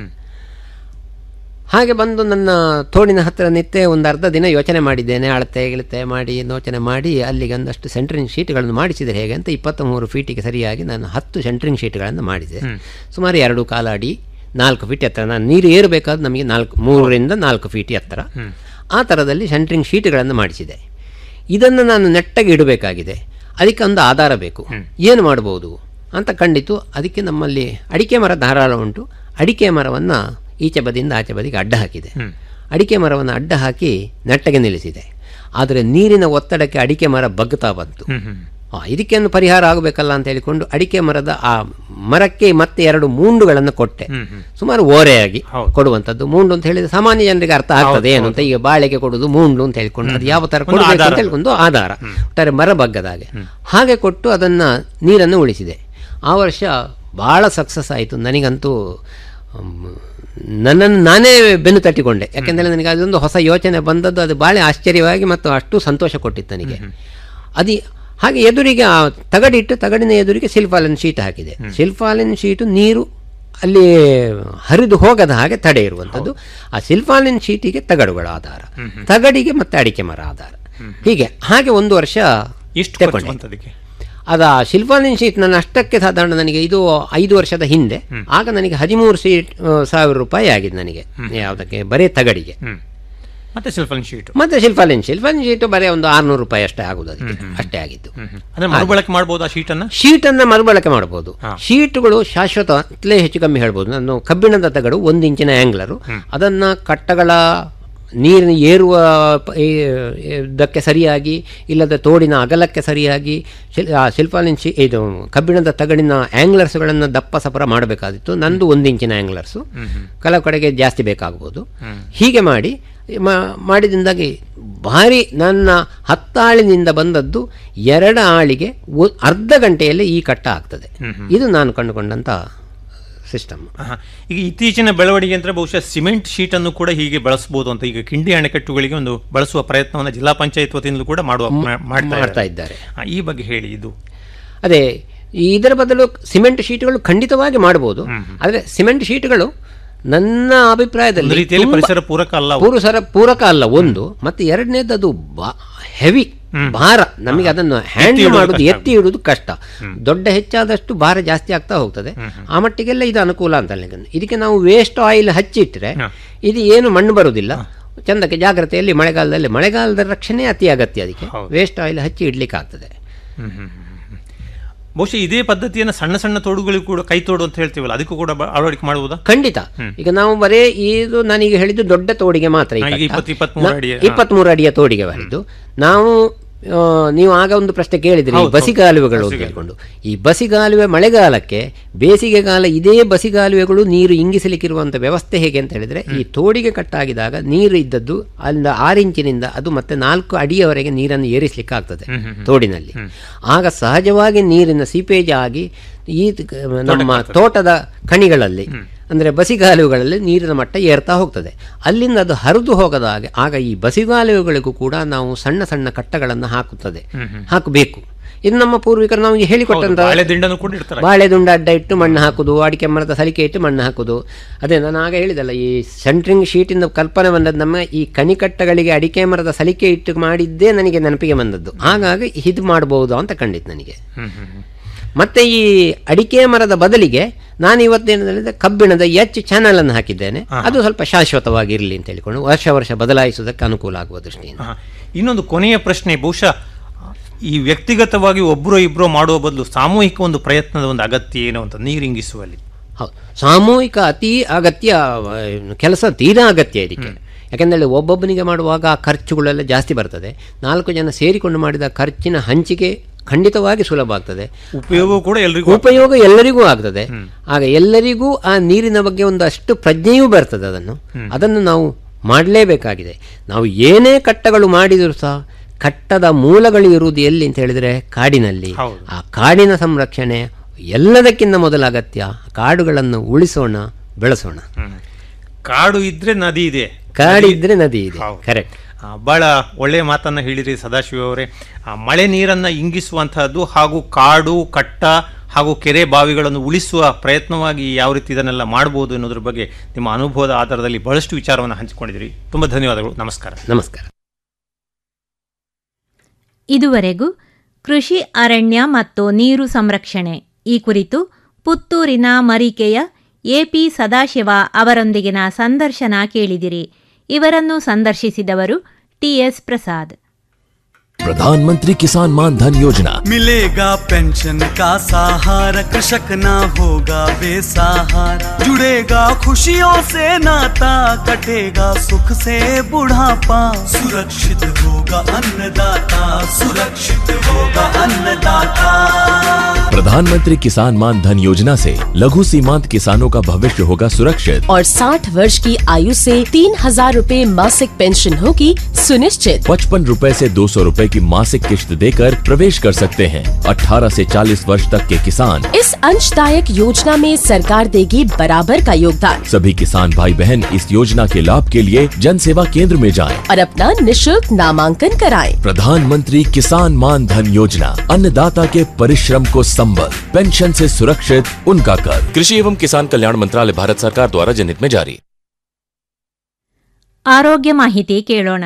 ಹಾಗೆ ಬಂದು ನನ್ನ ತೋಡಿನ ಹತ್ತಿರ ನಿತ್ತೆ ಒಂದು ಅರ್ಧ ದಿನ ಯೋಚನೆ ಮಾಡಿದ್ದೇನೆ ಅಳತೆ ಗಿಳತೆ ಮಾಡಿ ಯೋಚನೆ ಮಾಡಿ ಅಲ್ಲಿಗೆ ಒಂದಷ್ಟು ಸೆಂಟ್ರಿಂಗ್ ಶೀಟ್ಗಳನ್ನು ಮಾಡಿಸಿದರೆ ಹೇಗೆ ಅಂತ ಇಪ್ಪತ್ತ ಮೂರು ಫೀಟಿಗೆ ಸರಿಯಾಗಿ ನಾನು ಹತ್ತು ಸೆಂಟ್ರಿಂಗ್ ಶೀಟ್ಗಳನ್ನು ಮಾಡಿದೆ ಸುಮಾರು ಎರಡು ಕಾಲ ಅಡಿ ನಾಲ್ಕು ಫೀಟ್ ಎತ್ತರ ನಾನು ನೀರು ಏರಬೇಕಾದ್ರೆ ನಮಗೆ ನಾಲ್ಕು ಮೂರರಿಂದ ನಾಲ್ಕು ಫೀಟ್ ಎತ್ತರ ಆ ಥರದಲ್ಲಿ ಸೆಂಟ್ರಿಂಗ್ ಶೀಟ್ಗಳನ್ನು ಮಾಡಿಸಿದೆ ಇದನ್ನು ನಾನು ನೆಟ್ಟಾಗಿ ಇಡಬೇಕಾಗಿದೆ ಅದಕ್ಕೆ ಒಂದು ಆಧಾರ ಬೇಕು ಏನು ಮಾಡ್ಬೋದು ಅಂತ ಕಂಡಿತು ಅದಕ್ಕೆ ನಮ್ಮಲ್ಲಿ ಅಡಿಕೆ ಮರ ಧಾರಾಳ ಉಂಟು ಅಡಿಕೆ ಮರವನ್ನು ಈಚೆ ಬದಿಯಿಂದ ಆಚೆ ಬದಿಗೆ ಅಡ್ಡ ಹಾಕಿದೆ ಅಡಿಕೆ ಮರವನ್ನು ಅಡ್ಡ ಹಾಕಿ ನೆಟ್ಟಗೆ ನಿಲ್ಲಿಸಿದೆ ಆದರೆ ನೀರಿನ ಒತ್ತಡಕ್ಕೆ ಅಡಿಕೆ ಮರ ಬಗ್ತಾ ಬಂತು ಆ, ಇದಕ್ಕೆಂದು ಪರಿಹಾರ ಆಗಬೇಕಲ್ಲ ಅಂತ ಹೇಳಿಕೊಂಡು ಅಡಿಕೆ ಮರದ ಆ ಮರಕ್ಕೆ ಮತ್ತೆ ಎರಡು ಮೂಂಡುಗಳನ್ನು ಕೊಟ್ಟೆ ಸುಮಾರು ಓರೆಯಾಗಿ ಕೊಡುವಂಥದ್ದು ಮೂಂಡು ಅಂತ ಹೇಳಿದ್ರೆ ಸಾಮಾನ್ಯ ಜನರಿಗೆ ಅರ್ಥ ಆಗ್ತದೆ ಏನು ಅಂತ ಈಗ ಬಾಳೆಗೆ ಕೊಡುದು ಮೂಂಡು ಅಂತ ಹೇಳ್ಕೊಂಡು ಅದು ಯಾವ ತರ ಒಂದು ಕೊಡಬೇಕು ಆಧಾರ. ಅಂತ ಹೇಳ್ಕೊಂಡು ಆಧಾರ ಒಟ್ಟಾರೆ ಮರ ಬಗ್ಗದ ಹಾಗೆ ಹಾಗೆ ಕೊಟ್ಟು ಅದನ್ನ ನೀರನ್ನು ಉಳಿಸಿದೆ ಆ ವರ್ಷ ಬಹಳ ಸಕ್ಸಸ್ ಆಯಿತು ನನಗಂತೂ ಮ್, ನನ್ನನ್ನು ನಾನೇ ಬೆನ್ನು ತಟ್ಟಿಕೊಂಡೆ ಯಾಕೆಂದರೆ ನನಗೆ ಅದೊಂದು ಹೊಸ ಯೋಚನೆ ಬಂದದ್ದು ಅದು ಭಾಳ ಆಶ್ಚರ್ಯವಾಗಿ ಮತ್ತು ಅಷ್ಟು ಸಂತೋಷ ಕೊಟ್ಟಿತ್ತು ನನಗೆ ಅದು ಹಾಗೆ ಎದುರಿಗೆ ಆ ತಗಡಿಟ್ಟು ತಗಡಿನ ಎದುರಿಗೆ ಸಿಲ್ಫಾಲಿನ್ ಶೀಟ್ ಹಾಕಿದೆ ಸಿಲ್ಫಾಲಿನ್ ಶೀಟು ನೀರು ಅಲ್ಲಿ ಹರಿದು ಹೋಗದ ಹಾಗೆ ತಡೆ ಇರುವಂಥದ್ದು ಆ ಸಿಲ್ಫಾಲಿನ್ ಶೀಟಿಗೆ ತಗಡುಗಳ ಆಧಾರ ತಗಡಿಗೆ ಮತ್ತೆ ಅಡಿಕೆ ಮರ ಆಧಾರ ಹೀಗೆ ಹಾಗೆ ಒಂದು ವರ್ಷ ಎಷ್ಟು ಖರ್ಚು ತಗೊಂಡೆ ಬಂತು ಅದಕ್ಕೆ ಅದ ಶಿಲ್ಪಾಲಿನ್ ಶೀಟ್ ನನ್ನ ಅಷ್ಟಕ್ಕೆ ಸಾಧಾರಣ ನನಗೆ ಇದು ಐದು ವರ್ಷದ ಹಿಂದೆ ಆಗ ನನಗೆ ಹದಿಮೂರು ಸೀಟ್ ಆ, ಸಾವಿರ ರೂಪಾಯಿ ಆಗಿದೆ ನನಗೆ ಯಾವುದಕ್ಕೆ ಬರೀ ತಗಡಿಗೆ ಮತ್ತೆ ಸೆಲ್ಫನ್ ಶೀಟ್ ಮತ್ತೆ ಶಿಲ್ಪಾಲಿನ್ ಶಿಲ್ಪಾಲಿನ್ ಶೀಟು ಬರೀ ಒಂದು ಆರ್ನೂರು ರೂಪಾಯಿ ಅಷ್ಟೇ ಆಗುದು ಅದಕ್ಕೆ ಅಷ್ಟೇ ಆಗಿದ್ದು ಅಂದ್ರೆ ಮರುಬಳಕೆ ಮಾಡಬಹುದು ಆ ಶೀಟ್ ಅನ್ನ ಶೀಟ್ ಅನ್ನ ಮರುಬಳಕೆ ಮಾಡಬಹುದು ಶೀಟ್ಗಳು ಶಾಶ್ವತ ಅಂತಲೇ ಹೆಚ್ಚು ಕಮ್ಮಿ ಹೇಳ್ಬೋದು ನಾನು ಕಬ್ಬಿಣದ ತಗಡು ಒಂದು ಇಂಚಿನ ಆಂಗ್ಲರು ಅದನ್ನ ಕಟ್ಟಗಳ ನೀರಿನ ಏರುವ ಪ- ಈ- ಇದಕ್ಕೆ ಸರಿಯಾಗಿ ಇಲ್ಲದ ತೋಡಿನ ಅಗಲಕ್ಕೆ ಸರಿಯಾಗಿ ಶಿಲ್ ಆ ಶಿಲ್ಪಾಲಿನ್ ಶಿ ಇದು ಕಬ್ಬಿಣದ ತಗಡಿನ ಆಂಗ್ಲರ್ಸ್ಗಳನ್ನು ದಪ್ಪ ಸಪರ ಮಾಡಬೇಕಾದಿತ್ತು ನಂದು ಒಂದು ಇಂಚಿನ ಆಂಗ್ಲರ್ಸು ಕೆಲವು ಕಡೆಗೆ ಜಾಸ್ತಿ ಬೇಕಾಗ್ಬೋದು ಹೀಗೆ ಮಾಡಿ ಮಾ- ಮಾಡಿದಿಂದಾಗಿ ಭಾರಿ ನನ್ನ ಹತ್ತಾಳಿನಿಂದ ಬಂದದ್ದು ಎರಡು ಆಳಿಗೆ ಒ- ಅರ್ಧ ಗಂಟೆಯಲ್ಲಿ ಈ ಕಟ್ಟ ಆಗ್ತದೆ ಇದು ನಾನು ಕಂಡುಕೊಂಡಂತ ಸಿಸ್ಟಮ್ ಆಹಾ. ಈಗ ಇತ್ತೀಚಿನ ಬೆಳವಣಿಗೆ ಅಂದ್ರೆ ಬಹುಶಃ ಸಿಮೆಂಟ್ ಶೀಟ್ ಅನ್ನು ಕೂಡ ಹೀಗೆ ಬಳಸಬಹುದು ಅಂತ ಈಗ ಕಿಂಡಿ ಅಣೆಕಟ್ಟುಗಳಿಗೆ ಒಂದು ಬಳಸುವ ಪ್ರಯತ್ನವನ್ನು ಜಿಲ್ಲಾ ಪಂಚಾಯತ್ ವತಿಯಿಂದಲೂ ಕೂಡ ಮಾಡುವ ಮಾ- ಮಾಡ್ತಾ ಮಾಡ್ತಾ ಇದ್ದಾರೆ ಇದ್ದಾರೆ. ಆ, ಈ ಬಗ್ಗೆ ಹೇಳಿ ಇದು ಅದೇ ಇದರ ಬದಲು ಸಿಮೆಂಟ್ ಶೀಟ್ಗಳು ಖಂಡಿತವಾಗಿ ಮಾಡಬಹುದು ಆದರೆ ಸಿಮೆಂಟ್ ಶೀಟ್ಗಳು ನನ್ನ ಅಭಿಪ್ರಾಯದಲ್ಲಿ ಒಂದು ರೀತಿಯಲ್ಲಿ ತುಂಬಾ- ಪರಿಸರ ಪೂರಕ ಅಲ್ಲ ಅವು. ಪೂರಸರ ಪೂರಕ ಅಲ್ಲ ಒಂದು ಮತ್ತೆ ಎರಡನೇದು ಅದು ಹೆವಿ ಭಾರ ನಮಗೆ ಅದನ್ನು ಹ್ಯಾಂಡಲ್ ಇಡುವುದು ಮಾಡುದು ಕಷ್ಟ ಎತ್ತಿ ಇಡುವುದು ಕಷ್ಟ ದೊಡ್ಡ ಹೆಚ್ಚಾದಷ್ಟು ಭಾರ ಜಾಸ್ತಿ ಆಗ್ತಾ ಹೋಗ್ತದೆ ಆ ಮಟ್ಟಿಗೆಲ್ಲ ಇದು ಅನುಕೂಲ ಅಂತ ಹೇಳಿದ್ರೆ ಇದಕ್ಕೆ ನಾವು ವೇಸ್ಟ್ ಆಯಿಲ್ ಹಚ್ಚಿಟ್ರೆ ಇದು ಏನು ಮಣ್ಣು ಬರುವುದಿಲ್ಲ ಚಂದಕ್ಕೆ ಜಾಗ್ರತೆಯಲ್ಲಿ ಮಳೆಗಾಲದಲ್ಲಿ ಮಳೆಗಾಲದ ರಕ್ಷಣೆ ಅತಿ ಅಗತ್ಯ ಅದಕ್ಕೆ ವೇಸ್ಟ್ ಆಯಿಲ್ ಹಚ್ಚಿ ಇಡ್ಲಿಕ್ಕೆ ಆಗ್ತದೆ ಹ್ಮ್, ಹ್ಮ್, ಹ್ಮ್, ಹ್ಮ್. ಬಹುಶಃ ಇದೇ ಪದ್ಧತಿಯನ್ನು ಸಣ್ಣ ಸಣ್ಣ ತೋಡುಗಳಿಗೂ ಕೂಡ ಕೈ ತೋಡು ಅಂತ ಹೇಳ್ತೀವಲ್ಲ ಅದಕ್ಕೂ ಕೂಡ ಬ- ಅಳವಡಿಕೆ ಮಾಡುವುದಾ ಖಂಡಿತ ಈಗ ನಾವು ಬರೇ ಇದು ನಾನೀಗ ಹೇಳಿದ್ದು ದೊಡ್ಡ ತೋಡಿಗೆ ಮಾತ್ರ ಈ ಹಾ, ಈಗ ಕಟ್ಟ. ಇಪ್ಪತ್ತು- ಇಪ್ಪತ್ಮೂರು ನಾ- ಅಡಿಯ, ಹಾ. ಇಪ್ಪತ್ಮೂರು ಅಡಿಯ ತೋಡಿಗೆ ಬರಿದ್ದು ನಾವು ಆ, ನೀವು ಆಗ ಒಂದು ಪ್ರಶ್ನೆ ಕೇಳಿದ್ರಿ ಈ ಹೌದು, ಬಸಿಗಾಲುವೆಗಳು ಅಂತ ಬಸಿಗಾಲುವೆ. ಹೇಳ್ಕೊಂಡು ಈ ಬಸಿಗಾಲುವೆ ಮಳೆಗಾಲಕ್ಕೆ ಬೇಸಿಗೆಗಾಲ ಇದೇ ಬಸಿಗಾಲುವೆಗಳು ನೀರು ಇಂಗಿಸಲಿಕ್ಕಿರುವಂಥ ವ್ಯವಸ್ಥೆ ಹೇಗೆ ಅಂತ ಹೇಳಿದ್ರೆ ಈ ತೋಡಿಗೆ ಕಟ್ಟಾಗಿದಾಗ ನೀರು ಇದ್ದದ್ದು ಅಲ್ಲಿಂದ ಆರು ಇಂಚಿನಿಂದ ಅದು ಮತ್ತೆ ನಾಲ್ಕು ಅಡಿಯವರೆಗೆ ನೀರನ್ನು ಏರಿಸಲಿಕ್ಕೆ ಆಗ್ತದೆ ತೋಡಿನಲ್ಲಿ ಆಗ ಸಹಜವಾಗಿ ನೀರಿನ ಸೀಪೇಜ್ ಆಗಿ ಈ ತ- ನಮ್ಮ ತೋಟದ ಕಣಿಗಳಲ್ಲಿ ಅಂದರೆ ಬಸಿಗಾಲುವೆಗಳಲ್ಲಿ ನೀರಿನ ಮಟ್ಟ ಏರ್ತಾ ಹೋಗ್ತದೆ ಅಲ್ಲಿಂದ ಅದು ಹರಿದು ಹೋಗದ ಹಾಗೆ ಆಗ ಈ ಬಸಿಗಾಲುವೆಗಳಿಗೂ ಕೂಡ ನಾವು ಸಣ್ಣ ಸಣ್ಣ ಕಟ್ಟಗಳನ್ನು ಹಾಕುತ್ತದೆ ಹಾಕಬೇಕು ಇದು ನಮ್ಮ ಪೂರ್ವಿಕರು ನಮಗೆ ಹೇಳಿಕೊಟ್ಟಂತ ಬಾಳೆ ದಿಂಡನ್ನು ಕೂಡ ಇಡ್ತಾರೆ ಬಾಳೆ ದುಂಡ ಅಡ್ಡ ಇಟ್ಟು ಮಣ್ಣು ಹಾಕುದು ಅಡಿಕೆ ಮರದ ಸಲಿಕೆ ಇಟ್ಟು ಮಣ್ಣು ಹಾಕುದು ಅದೇ ನಾನು ಆಗ ಹೇಳಿದಲ್ಲ ಈ ಸೆಂಟ್ರಿಂಗ್ ಶೀಟಿಂದ ಕಲ್ಪನೆ ಬಂದದ್ದು ನಮ್ಮ ಈ ಕಣಿಕಟ್ಟಗಳಿಗೆ ಅಡಿಕೆ ಮರದ ಸಲಿಕೆ ಇಟ್ಟು ಮಾಡಿದ್ದೇ ನನಗೆ ನೆನಪಿಗೆ ಬಂದದ್ದು ಹಾಗಾಗಿ ಇದು ಮಾಡಬಹುದು ಅಂತ ಕಂಡಿತ್ತು ನನಗೆ ಮತ್ತೆ ಈ ಅಡಿಕೆ ಮರದ ಬದಲಿಗೆ ನಾನು ಇವತ್ತೇನು ಹೇಳಿದ್ರೆ ಕಬ್ಬಿಣದ ಎಚ್ ಚಾನಲ್ ಅನ್ನು ಹಾಕಿದ್ದೇನೆ ಅದು ಸ್ವಲ್ಪ ಶಾಶ್ವತವಾಗಿರಲಿ ಅಂತ ಹೇಳಿಕೊಂಡು ವರ್ಷ ವರ್ಷ ಬದಲಾಯಿಸುವುದಕ್ಕೆ ಅನುಕೂಲ ಆಗುವ ದೃಷ್ಟಿಯಿಂದ ಆಹಾ. ಇನ್ನೊಂದು ಕೊನೆಯ ಪ್ರಶ್ನೆ ಬಹುಶಃ ಈ ವ್ಯಕ್ತಿಗತವಾಗಿ ಒಬ್ಬರು ಇಬ್ಬರು ಮಾಡುವ ಬದಲು ಸಾಮೂಹಿಕ ಒಂದು ಪ್ರಯತ್ನದ ಒಂದು ಅಗತ್ಯ ಏನು ಅಂತ ನೀರಿಂಗಿಸುವಲ್ಲಿ ಹೌದು ಸಾಮೂಹಿಕ ಅತಿ ಅಗತ್ಯ ಆ, ಕೆಲಸ ತೀರಾ ಅಗತ್ಯ ಇದಕ್ಕೆ ಯಾಕೆಂದರೆ ಒಬ್ಬೊಬ್ಬನಿಗೆ ಮಾಡುವಾಗ ಆ ಖರ್ಚುಗಳೆಲ್ಲ ಜಾಸ್ತಿ ಬರ್ತದೆ ನಾಲ್ಕು ಜನ ಸೇರಿಕೊಂಡು ಮಾಡಿದ ಖರ್ಚಿನ ಹಂಚಿಕೆ ಖಂಡಿತವಾಗಿ ಸುಲಭ ಆಗ್ತದೆ ಉಪಯೋಗ ಕೂಡ ಎಲ್ರಿಗೂ ಉಪಯೋಗ ಎಲ್ಲರಿಗೂ ಆಗ್ತದೆ ಆಗ ಎಲ್ಲರಿಗೂ ಆ ನೀರಿನ ಬಗ್ಗೆ ಒಂದು ಅಷ್ಟು ಪ್ರಜ್ಞೆಯೂ ಬರ್ತದೆ ಅದನ್ನು ಅದನ್ನು ನಾವು ಮಾಡಲೇಬೇಕಾಗಿದೆ ನಾವು ಏನೇ ಕಟ್ಟಗಳು ಮಾಡಿದರೂ ಸಹ ಕಟ್ಟದ ಮೂಲಗಳು ಇರುವುದು ಎಲ್ಲಿ ಅಂತ ಹೇಳಿದರೆ ಕಾಡಿನಲ್ಲಿ ಆ ಕಾಡಿನ ಸಂರಕ್ಷಣೆ ಎಲ್ಲದಕ್ಕಿಂತ ಮೊದಲ ಅಗತ್ಯ ಕಾಡುಗಳನ್ನು ಉಳಿಸೋಣ ಬೆಳೆಸೋಣ ಕಾಡು ಇದ್ರೆ ನದಿ ಇದೆ ಕಾಡಿದ್ರೆ ನದಿ ಇದೆ ಕರೆಕ್ಟ್ ಆ, ಬಹಳ ಒಳ್ಳೆಯ ಮಾತನ್ನ ಹೇಳಿರಿ ಸದಾಶಿವ ಅವರೇ ಆ, ಮಳೆ ನೀರನ್ನ ಇಂಗಿಸುವಂತಹದ್ದು ಹಾಗೂ ಕಾಡು ಕಟ್ಟ ಹಾಗೂ ಕೆರೆ ಬಾವಿಗಳನ್ನು ಉಳಿಸುವ ಪ್ರಯತ್ನವಾಗಿ ಯಾವ ರೀತಿ ಇದನ್ನೆಲ್ಲ ಮಾಡಬಹುದು ಅನ್ನೋದ್ರ ಬಗ್ಗೆ ನಿಮ್ಮ ಅನುಭವದ ಆಧಾರದಲ್ಲಿ ಬಹಳಷ್ಟು ವಿಚಾರವನ್ನು ಹಂಚಿಕೊಂಡಿದ್ರಿ ತುಂಬಾ ಧನ್ಯವಾದಗಳು ನಮಸ್ಕಾರ ನಮಸ್ಕಾರ ಇದುವರೆಗೂ ಕೃಷಿ ಅರಣ್ಯ ಮತ್ತು ನೀರು ಸಂರಕ್ಷಣೆ ಈ ಕುರಿತು ಪುತ್ತೂರಿನ ಮರಿಕೆಯ ಎಪಿ ಸದಾಶಿವ ಅವರೊಂದಿಗಿನ ಸಂದರ್ಶನ ಕೇಳಿದಿರಿ ಇವರನ್ನು ಸಂದರ್ಶಿಸಿದವರು ಟಿಎಸ್ ಪ್ರಸಾದ್ प्रधानमंत्री किसान मान धन योजना मिलेगा पेंशन का सहारा कृषक ना होगा बेसहारा जुड़ेगा खुशियों से नाता कटेगा सुख से बुढ़ापा सुरक्षित होगा अन्नदाता सुरक्षित होगा अन्नदाता प्रधानमंत्री किसान मान धन योजना से लघु सीमांत किसानों का भविष्य होगा सुरक्षित और 60 वर्ष की आयु से तीन हजार रूपए मासिक पेंशन होगी सुनिश्चित पचपन रूपए ऐसी दो सौ रूपए की मासिक किश्त देकर प्रवेश कर सकते हैं 18 से 40 वर्ष तक के किसान इस अंशदायक योजना में सरकार देगी बराबर का योगदान सभी किसान भाई बहन इस योजना के लाभ के लिए जन सेवा केंद्र में जाएं। और अपना निशुल्क नामांकन कराएं। प्रधानमंत्री किसान मान धन योजना अन्नदाता के परिश्रम को संबल पेंशन से सुरक्षित उनका कर कृषि एवं किसान कल्याण मंत्रालय भारत सरकार द्वारा जनहित में जारी ಆರೋಗ್ಯ ಮಾಹಿತಿ ಕೇಳೋಣ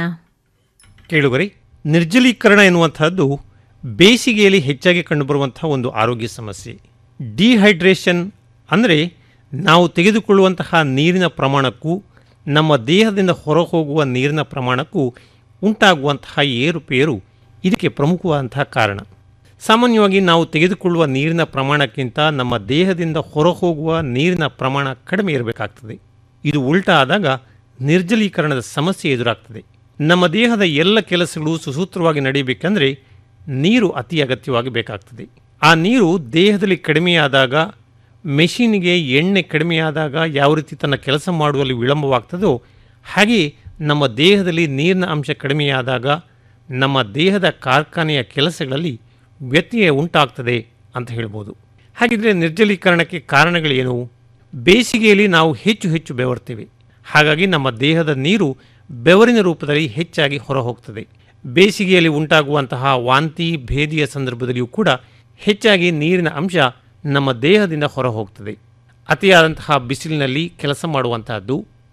ಕೇಳುಗರೆ ನಿರ್ಜಲೀಕರಣ ಎನ್ನುವಂತಹದ್ದು ಬೇಸಿಗೆಯಲ್ಲಿ ಹೆಚ್ಚಾಗಿ ಕಂಡುಬರುವಂತಹ ಒಂದು ಆರೋಗ್ಯ ಸಮಸ್ಯೆ ಡಿಹೈಡ್ರೇಷನ್ ಅಂದರೆ ನಾವು ತೆಗೆದುಕೊಳ್ಳುವಂತಹ ನೀರಿನ ಪ್ರಮಾಣಕ್ಕೂ ನಮ್ಮ ದೇಹದಿಂದ ಹೊರಹೋಗುವ ನೀರಿನ ಪ್ರಮಾಣಕ್ಕೂ ಉಂಟಾಗುವಂತಹ ಏರುಪೇರು ಇದಕ್ಕೆ ಪ್ರಮುಖವಾದಂತಹ ಕಾರಣ ಸಾಮಾನ್ಯವಾಗಿ ನಾವು ತೆಗೆದುಕೊಳ್ಳುವ ನೀರಿನ ಪ್ರಮಾಣಕ್ಕಿಂತ ನಮ್ಮ ದೇಹದಿಂದ ಹೊರಹೋಗುವ ನೀರಿನ ಪ್ರಮಾಣ ಕಡಿಮೆ ಇರಬೇಕಾಗ್ತದೆ ಇದು ಉಲ್ಟಾ ಆದಾಗ ನಿರ್ಜಲೀಕರಣದ ಸಮಸ್ಯೆ ಎದುರಾಗ್ತದೆ ನಮ್ಮ ದೇಹದ ಎಲ್ಲ ಕೆಲಸಗಳು ಸುಸೂತ್ರವಾಗಿ ನಡೆಯಬೇಕೆಂದರೆ ನೀರು ಅತಿ ಅಗತ್ಯವಾಗಿ ಬೇಕಾಗ್ತದೆ ಆ ನೀರು ದೇಹದಲ್ಲಿ ಕಡಿಮೆಯಾದಾಗ ಮೆಷಿನ್ಗೆ ಎಣ್ಣೆ ಕಡಿಮೆಯಾದಾಗ ಯಾವ ರೀತಿ ತನ್ನ ಕೆಲಸ ಮಾಡುವಲ್ಲಿ ವಿಳಂಬವಾಗ್ತದೋ ಹಾಗೆಯೇ ನಮ್ಮ ದೇಹದಲ್ಲಿ ನೀರಿನ ಅಂಶ ಕಡಿಮೆಯಾದಾಗ ನಮ್ಮ ದೇಹದ ಕಾರ್ಖಾನೆಯ ಕೆಲಸಗಳಲ್ಲಿ ವ್ಯತ್ಯಯ ಉಂಟಾಗ್ತದೆ ಅಂತ ಹೇಳ್ಬೋದು ಹಾಗಿದ್ರೆ ನಿರ್ಜಲೀಕರಣಕ್ಕೆ ಕಾರಣಗಳೇನು ಬೇಸಿಗೆಯಲ್ಲಿ ನಾವು ಹೆಚ್ಚು ಹೆಚ್ಚು ಬೆವರ್ತೇವೆ ಹಾಗಾಗಿ ನಮ್ಮ ದೇಹದ ನೀರು ಬೆವರಿನ ರೂಪದಲ್ಲಿ ಹೆಚ್ಚಾಗಿ ಹೊರಹೋಗ್ತದೆ ಬೇಸಿಗೆಯಲ್ಲಿ ಉಂಟಾಗುವಂತಹ ವಾಂತಿ ಭೇದಿಯ ಸಂದರ್ಭದಲ್ಲಿಯೂ ಕೂಡ ಹೆಚ್ಚಾಗಿ ನೀರಿನ ಅಂಶ ನಮ್ಮ ದೇಹದಿಂದ ಹೊರಹೋಗ್ತದೆ ಅತಿಯಾದಂತಹ ಬಿಸಿಲಿನಲ್ಲಿ ಕೆಲಸ ಮಾಡುವಂತಹದ್ದು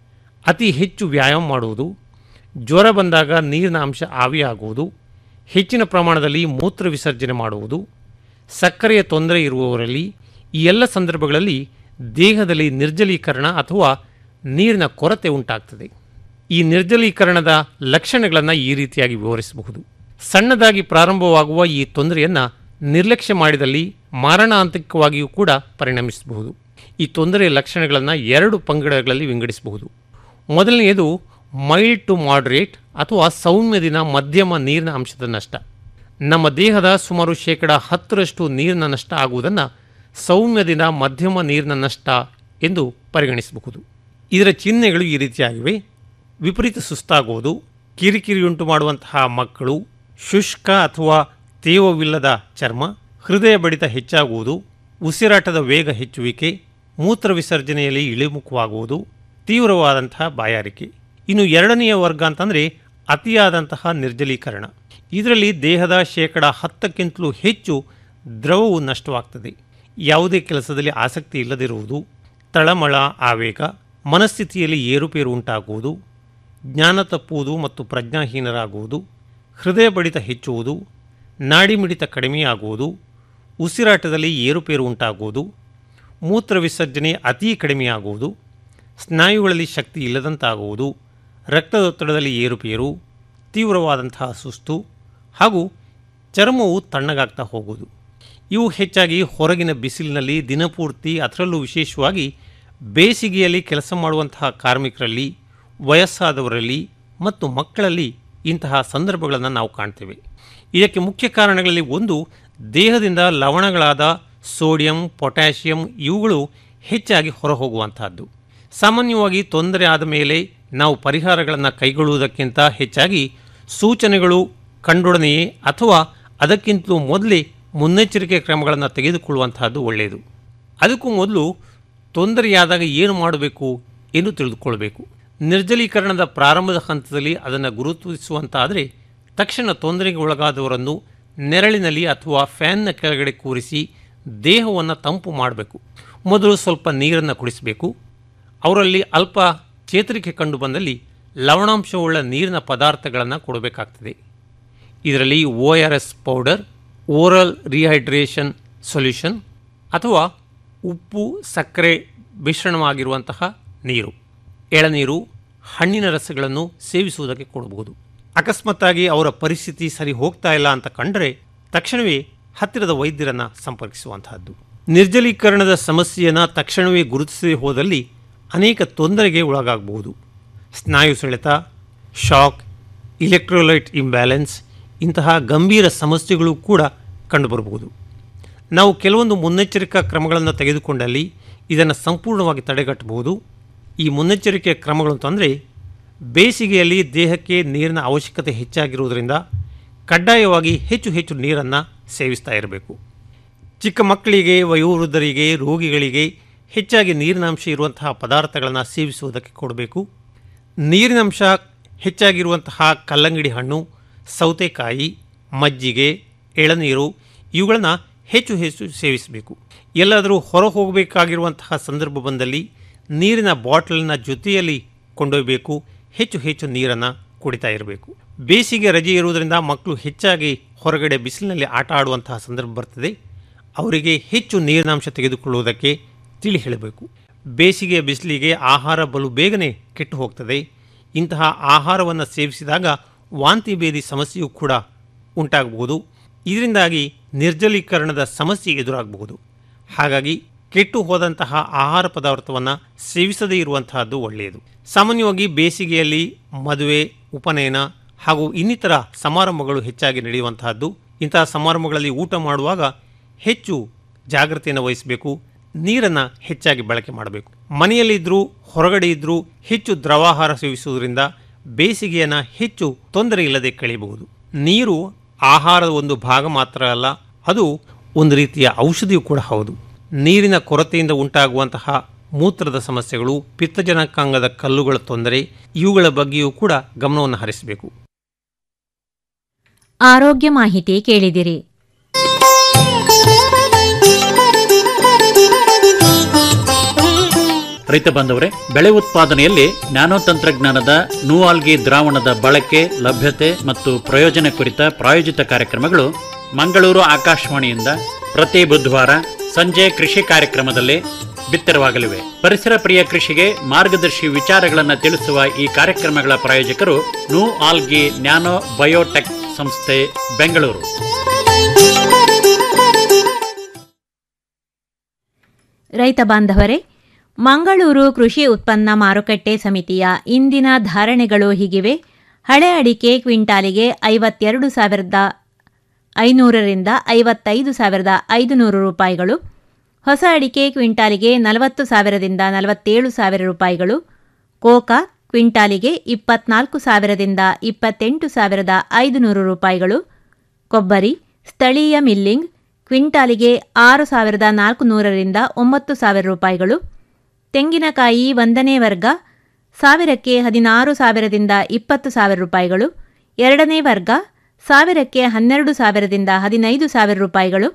ಅತಿ ಹೆಚ್ಚು ವ್ಯಾಯಾಮ ಮಾಡುವುದು ಜ್ವರ ಬಂದಾಗ ನೀರಿನ ಅಂಶ ಆವಿಯಾಗುವುದು ಹೆಚ್ಚಿನ ಪ್ರಮಾಣದಲ್ಲಿ ಮೂತ್ರ ವಿಸರ್ಜನೆ ಮಾಡುವುದು ಸಕ್ಕರೆಯ ತೊಂದರೆ ಇರುವವರಲ್ಲಿ ಈ ಎಲ್ಲ ಸಂದರ್ಭಗಳಲ್ಲಿ ದೇಹದಲ್ಲಿ ನಿರ್ಜಲೀಕರಣ ಅಥವಾ ನೀರಿನ ಕೊರತೆ ಉಂಟಾಗ್ತದೆ ಈ ನಿರ್ಜಲೀಕರಣದ ಲಕ್ಷಣಗಳನ್ನು ಈ ರೀತಿಯಾಗಿ ವಿವರಿಸಬಹುದು ಸಣ್ಣದಾಗಿ ಪ್ರಾರಂಭವಾಗುವ ಈ ತೊಂದರೆಯನ್ನು ನಿರ್ಲಕ್ಷ್ಯ ಮಾಡಿದಲ್ಲಿ ಮಾರಣಾಂತಿಕವಾಗಿಯೂ ಕೂಡ ಪರಿಣಮಿಸಬಹುದು ಈ ತೊಂದರೆಯ ಲಕ್ಷಣಗಳನ್ನು ಎರಡು ಪಂಗಡಗಳಲ್ಲಿ ವಿಂಗಡಿಸಬಹುದು ಮೊದಲನೆಯದು ಮೈಲ್ಡ್ ಟು ಮಾಡ್ರೇಟ್ ಅಥವಾ ಸೌಮ್ಯದಿನ ಮಧ್ಯಮ ನೀರಿನ ಅಂಶದ ನಷ್ಟ ನಮ್ಮ ದೇಹದ ಸುಮಾರು ಶೇಕಡ ಹತ್ತರಷ್ಟು ನೀರಿನ ನಷ್ಟ ಆಗುವುದನ್ನು ಸೌಮ್ಯದಿನ ಮಧ್ಯಮ ನೀರಿನ ನಷ್ಟ ಎಂದು ಪರಿಗಣಿಸಬಹುದು ಇದರ ಚಿಹ್ನೆಗಳು ಈ ರೀತಿಯಾಗಿವೆ ವಿಪರೀತ ಸುಸ್ತಾಗುವುದು ಕಿರಿಕಿರಿಯುಂಟು ಮಾಡುವಂತಹ ಮಕ್ಕಳು ಶುಷ್ಕ ಅಥವಾ ತೇವವಿಲ್ಲದ ಚರ್ಮ ಹೃದಯ ಬಡಿತ ಹೆಚ್ಚಾಗುವುದು ಉಸಿರಾಟದ ವೇಗ ಹೆಚ್ಚುವಿಕೆ ಮೂತ್ರ ವಿಸರ್ಜನೆಯಲ್ಲಿ ಇಳಿಮುಖವಾಗುವುದು ತೀವ್ರವಾದಂತಹ ಬಾಯಾರಿಕೆ ಇನ್ನು ಎರಡನೆಯ ವರ್ಗ ಅಂತಂದರೆ ಅತಿಯಾದಂತಹ ನಿರ್ಜಲೀಕರಣ ಇದರಲ್ಲಿ ದೇಹದ ಶೇಕಡ ಹತ್ತಕ್ಕಿಂತಲೂ ಹೆಚ್ಚು ದ್ರವವು ನಷ್ಟವಾಗ್ತದೆ ಯಾವುದೇ ಕೆಲಸದಲ್ಲಿ ಆಸಕ್ತಿ ಇಲ್ಲದಿರುವುದು ತಳಮಳ ಆವೇಗ ಮನಸ್ಥಿತಿಯಲ್ಲಿ ಏರುಪೇರು ಉಂಟಾಗುವುದು ಜ್ಞಾನ ತಪ್ಪುವುದು ಮತ್ತು ಪ್ರಜ್ಞಾಹೀನರಾಗುವುದು ಹೃದಯ ಬಡಿತ ಹೆಚ್ಚುವುದು ನಾಡಿಮಿಡಿತ ಕಡಿಮೆಯಾಗುವುದು ಉಸಿರಾಟದಲ್ಲಿ ಏರುಪೇರು ಉಂಟಾಗುವುದು ಮೂತ್ರ ವಿಸರ್ಜನೆ ಅತೀ ಕಡಿಮೆಯಾಗುವುದು ಸ್ನಾಯುಗಳಲ್ಲಿ ಶಕ್ತಿ ಇಲ್ಲದಂತಾಗುವುದು ರಕ್ತದೊತ್ತಡದಲ್ಲಿ ಏರುಪೇರು ತೀವ್ರವಾದಂತಹ ಸುಸ್ತು ಹಾಗೂ ಚರ್ಮವು ತಣ್ಣಗಾಗ್ತಾ ಹೋಗುವುದು ಇವು ಹೆಚ್ಚಾಗಿ ಹೊರಗಿನ ಬಿಸಿಲಿನಲ್ಲಿ ದಿನಪೂರ್ತಿ ಅದರಲ್ಲೂ ವಿಶೇಷವಾಗಿ ಬೇಸಿಗೆಯಲ್ಲಿ ಕೆಲಸ ಮಾಡುವಂತಹ ಕಾರ್ಮಿಕರಲ್ಲಿ ವಯಸ್ಸಾದವರಲ್ಲಿ ಮತ್ತು ಮಕ್ಕಳಲ್ಲಿ ಇಂತಹ ಸಂದರ್ಭಗಳನ್ನು ನಾವು ಕಾಣ್ತೇವೆ ಇದಕ್ಕೆ ಮುಖ್ಯ ಕಾರಣಗಳಲ್ಲಿ ಒಂದು ದೇಹದಿಂದ ಲವಣಗಳಾದ ಸೋಡಿಯಂ ಪೊಟ್ಯಾಷಿಯಂ ಇವುಗಳು ಹೆಚ್ಚಾಗಿ ಹೊರಹೋಗುವಂತಹದ್ದು ಸಾಮಾನ್ಯವಾಗಿ ತೊಂದರೆ ಆದ ಮೇಲೆ ನಾವು ಪರಿಹಾರಗಳನ್ನು ಕೈಗೊಳ್ಳುವುದಕ್ಕಿಂತ ಹೆಚ್ಚಾಗಿ ಸೂಚನೆಗಳು ಕಂಡೊಡನೆಯೇ ಅಥವಾ ಅದಕ್ಕಿಂತಲೂ ಮೊದಲೇ ಮುನ್ನೆಚ್ಚರಿಕೆ ಕ್ರಮಗಳನ್ನು ತೆಗೆದುಕೊಳ್ಳುವಂತಹದ್ದು ಒಳ್ಳೆಯದು ಅದಕ್ಕೂ ಮೊದಲು ತೊಂದರೆಯಾದಾಗ ಏನು ಮಾಡಬೇಕು ಎಂದು ತಿಳಿದುಕೊಳ್ಬೇಕು ನಿರ್ಜಲೀಕರಣದ ಪ್ರಾರಂಭದ ಹಂತದಲ್ಲಿ ಅದನ್ನು ಗುರುತಿಸುವಂತಾದರೆ ತಕ್ಷಣ ತೊಂದರೆಗೆ ಒಳಗಾದವರನ್ನು ನೆರಳಿನಲ್ಲಿ ಅಥವಾ ಫ್ಯಾನ್ನ ಕೆಳಗಡೆ ಕೂರಿಸಿ ದೇಹವನ್ನು ತಂಪು ಮಾಡಬೇಕು ಮೊದಲು ಸ್ವಲ್ಪ ನೀರನ್ನು ಕುಡಿಸಬೇಕು ಅವರಲ್ಲಿ ಅಲ್ಪ ಚೇತರಿಕೆ ಕಂಡು ಬಂದಲ್ಲಿ ಲವಣಾಂಶವುಳ್ಳ ನೀರಿನ ಪದಾರ್ಥಗಳನ್ನು ಕೊಡಬೇಕಾಗ್ತದೆ ಇದರಲ್ಲಿ O R S powder oral rehydration solution ಅಥವಾ ಉಪ್ಪು ಸಕ್ಕರೆ ಮಿಶ್ರಣವಾಗಿರುವಂತಹ ನೀರು ಎಳನೀರು ಹಣ್ಣಿನ ರಸಗಳನ್ನು ಸೇವಿಸುವುದಕ್ಕೆ ಕೊಡಬಹುದು ಅಕಸ್ಮಾತ್ತಾಗಿ ಅವರ ಪರಿಸ್ಥಿತಿ ಸರಿ ಹೋಗ್ತಾ ಇಲ್ಲ ಅಂತ ಕಂಡರೆ ತಕ್ಷಣವೇ ಹತ್ತಿರದ ವೈದ್ಯರನ್ನು ಸಂಪರ್ಕಿಸುವಂತಹದ್ದು ನಿರ್ಜಲೀಕರಣದ ಸಮಸ್ಯೆಯನ್ನು ತಕ್ಷಣವೇ ಗುರುತಿಸದೆ ಹೋದಲ್ಲಿ ಅನೇಕ ತೊಂದರೆಗೆ ಒಳಗಾಗಬಹುದು ಸ್ನಾಯು ಸೆಳೆತ ಶಾಕ್ ಇಲೆಕ್ಟ್ರೋಲೈಟ್ ಇಂಬ್ಯಾಲೆನ್ಸ್ ಇಂತಹ ಗಂಭೀರ ಸಮಸ್ಯೆಗಳು ಕೂಡ ಕಂಡುಬರಬಹುದು ನಾವು ಕೆಲವೊಂದು ಮುನ್ನೆಚ್ಚರಿಕಾ ಕ್ರಮಗಳನ್ನು ತೆಗೆದುಕೊಂಡಲ್ಲಿ ಇದನ್ನು ಸಂಪೂರ್ಣವಾಗಿ ತಡೆಗಟ್ಟಬಹುದು ಈ ಮುನ್ನೆಚ್ಚರಿಕೆಯ ಕ್ರಮಗಳು ಅಂತಂದರೆ ಬೇಸಿಗೆಯಲ್ಲಿ ದೇಹಕ್ಕೆ ನೀರಿನ ಅವಶ್ಯಕತೆ ಹೆಚ್ಚಾಗಿರುವುದರಿಂದ ಕಡ್ಡಾಯವಾಗಿ ಹೆಚ್ಚು ಹೆಚ್ಚು ನೀರನ್ನು ಸೇವಿಸ್ತಾ ಇರಬೇಕು ಚಿಕ್ಕ ಮಕ್ಕಳಿಗೆ ವಯೋವೃದ್ಧರಿಗೆ ರೋಗಿಗಳಿಗೆ ಹೆಚ್ಚಾಗಿ ನೀರಿನಾಂಶ ಇರುವಂತಹ ಪದಾರ್ಥಗಳನ್ನು ಸೇವಿಸುವುದಕ್ಕೆ ಕೊಡಬೇಕು ನೀರಿನಂಶ ಹೆಚ್ಚಾಗಿರುವಂತಹ ಕಲ್ಲಂಗಡಿ ಹಣ್ಣು ಸೌತೆಕಾಯಿ ಮಜ್ಜಿಗೆ ಎಳನೀರು ಇವುಗಳನ್ನು ಹೆಚ್ಚು ಹೆಚ್ಚು ಸೇವಿಸಬೇಕು ಎಲ್ಲಾದರೂ ಹೊರ ಹೋಗಬೇಕಾಗಿರುವಂತಹ ಸಂದರ್ಭ ಬಂದಲ್ಲಿ ನೀರಿನ ಬಾಟಲಿನ ಜೊತೆಯಲ್ಲಿ ಕೊಂಡೊಯ್ಯಬೇಕು ಹೆಚ್ಚು ಹೆಚ್ಚು ನೀರನ್ನು ಕುಡಿತಾ ಇರಬೇಕು ಬೇಸಿಗೆ ರಜೆ ಇರುವುದರಿಂದ ಮಕ್ಕಳು ಹೆಚ್ಚಾಗಿ ಹೊರಗಡೆ ಬಿಸಿಲಿನಲ್ಲಿ ಆಟ ಆಡುವಂತಹ ಸಂದರ್ಭ ಬರ್ತದೆ ಅವರಿಗೆ ಹೆಚ್ಚು ನೀರಿನಾಂಶ ತೆಗೆದುಕೊಳ್ಳುವುದಕ್ಕೆ ತಿಳಿ ಹೇಳಬೇಕು ಬೇಸಿಗೆಯ ಬಿಸಿಲಿಗೆ ಆಹಾರ ಬಲು ಬೇಗನೆ ಕೆಟ್ಟು ಹೋಗ್ತದೆ ಇಂತಹ ಆಹಾರವನ್ನು ಸೇವಿಸಿದಾಗ ವಾಂತಿ ಭೇದಿ ಸಮಸ್ಯೆಯೂ ಕೂಡ ಉಂಟಾಗಬಹುದು ಇದರಿಂದಾಗಿ ನಿರ್ಜಲೀಕರಣದ ಸಮಸ್ಯೆ ಎದುರಾಗಬಹುದು ಹಾಗಾಗಿ ಕೆಟ್ಟು ಹೋದಂತಹ ಆಹಾರ ಪದಾರ್ಥವನ್ನು ಸೇವಿಸದೇ ಇರುವಂತಹದ್ದು ಒಳ್ಳೆಯದು ಸಾಮಾನ್ಯವಾಗಿ ಬೇಸಿಗೆಯಲ್ಲಿ ಮದುವೆ ಉಪನಯನ ಹಾಗೂ ಇನ್ನಿತರ ಸಮಾರಂಭಗಳು ಹೆಚ್ಚಾಗಿ ನಡೆಯುವಂತಹದ್ದು ಇಂತಹ ಸಮಾರಂಭಗಳಲ್ಲಿ ಊಟ ಮಾಡುವಾಗ ಹೆಚ್ಚು ಜಾಗ್ರತೆಯನ್ನು ವಹಿಸಬೇಕು ನೀರನ್ನು ಹೆಚ್ಚಾಗಿ ಬಳಕೆ ಮಾಡಬೇಕು ಮನೆಯಲ್ಲಿದ್ದರೂ ಹೊರಗಡೆ ಇದ್ದರೂ ಹೆಚ್ಚು ದ್ರವಾಹಾರ ಸೇವಿಸುವುದರಿಂದ ಬೇಸಿಗೆಯನ್ನು ಹೆಚ್ಚು ತೊಂದರೆ ಇಲ್ಲದೆ ಕಳೆಯಬಹುದು ನೀರು ಆಹಾರದ ಒಂದು ಭಾಗ ಮಾತ್ರ ಅಲ್ಲ ಅದು ಒಂದು ರೀತಿಯ ಔಷಧಿಯೂ ಕೂಡ ಹೌದು ನೀರಿನ ಕೊರತೆಯಿಂದ ಉಂಟಾಗುವಂತಹ ಮೂತ್ರದ ಸಮಸ್ಯೆಗಳು ಪಿತ್ತಜನಕಾಂಗದ ಕಲ್ಲುಗಳ ತೊಂದರೆ ಇವುಗಳ ಬಗ್ಗೆಯೂ ಕೂಡ ಗಮನವನ್ನು ಹರಿಸಬೇಕು ಆರೋಗ್ಯ ಮಾಹಿತಿ ಕೇಳಿದಿರಿ ರೈತ ಬಾಂಧವರೇ ಬೆಳೆ ಉತ್ಪಾದನೆಯಲ್ಲಿ ನ್ಯಾನೋ ತಂತ್ರಜ್ಞಾನದ ನೂಆಲ್ಗಿ ದ್ರಾವಣದ ಬಳಕೆ ಲಭ್ಯತೆ ಮತ್ತು ಪ್ರಯೋಜನ ಕುರಿತ ಪ್ರಾಯೋಜಿತ ಕಾರ್ಯಕ್ರಮಗಳು ಮಂಗಳೂರು ಆಕಾಶವಾಣಿಯಿಂದ ಪ್ರತಿ ಬುಧವಾರ ಸಂಜೆ ಕೃಷಿ ಕಾರ್ಯಕ್ರಮದಲ್ಲಿ ಬಿತ್ತರವಾಗಲಿವೆ ಪರಿಸರ ಪ್ರಿಯ ಕೃಷಿಗೆ ಮಾರ್ಗದರ್ಶಿ ವಿಚಾರಗಳನ್ನು ತಿಳಿಸುವ ಈ ಕಾರ್ಯಕ್ರಮಗಳ ಪ್ರಾಯೋಜಕರು ನೂ ಆಲ್ಗಿ ನ್ಯಾನೋ ಬಯೋಟೆಕ್ ಸಂಸ್ಥೆ ಬೆಂಗಳೂರು ರೈತ ಬಾಂಧವರೇ ಮಂಗಳೂರು ಕೃಷಿ ಉತ್ಪನ್ನ ಮಾರುಕಟ್ಟೆ ಸಮಿತಿಯ ಇಂದಿನ ಧಾರಣೆಗಳು ಹೀಗಿವೆ ಹಳೆ ಅಡಿಕೆ ಕ್ವಿಂಟಾಲಿಗೆ ಐವತ್ತೆರಡು ಸಾವಿರದ ಐನೂರರಿಂದ ಐವತ್ತೈದು ಸಾವಿರದ ಐದುನೂರು ರೂಪಾಯಿಗಳು ಹೊಸ ಅಡಿಕೆ ಕ್ವಿಂಟಾಲಿಗೆ ನಲವತ್ತು ಸಾವಿರದಿಂದ ನಲವತ್ತೇಳು ಸಾವಿರ ರೂಪಾಯಿಗಳು ಕೋಕಾ ಕ್ವಿಂಟಾಲಿಗೆ ಇಪ್ಪತ್ನಾಲ್ಕು ಸಾವಿರದಿಂದ ಇಪ್ಪತ್ತೆಂಟು ಸಾವಿರದ ಐದುನೂರು ರೂಪಾಯಿಗಳು ಕೊಬ್ಬರಿ ಸ್ಥಳೀಯ ಮಿಲ್ಲಿಂಗ್ ಕ್ವಿಂಟಾಲಿಗೆ ಆರು ಸಾವಿರದ ನಾಲ್ಕು ನೂರರಿಂದ ಒಂಬತ್ತು ಸಾವಿರ ರೂಪಾಯಿಗಳು ತೆಂಗಿನಕಾಯಿ ಒಂದನೇ ವರ್ಗ ಸಾವಿರಕ್ಕೆ ಹದಿನಾರು ಸಾವಿರದಿಂದ ಇಪ್ಪತ್ತು ಸಾವಿರ ರೂಪಾಯಿಗಳು ಎರಡನೇ ವರ್ಗ ಸಾವಿರಕ್ಕೆ ಹನ್ನೆರಡು ಸಾವಿರದಿಂದ ಹದಿನೈದು ಸಾವಿರ ರೂಪಾಯಿಗಳು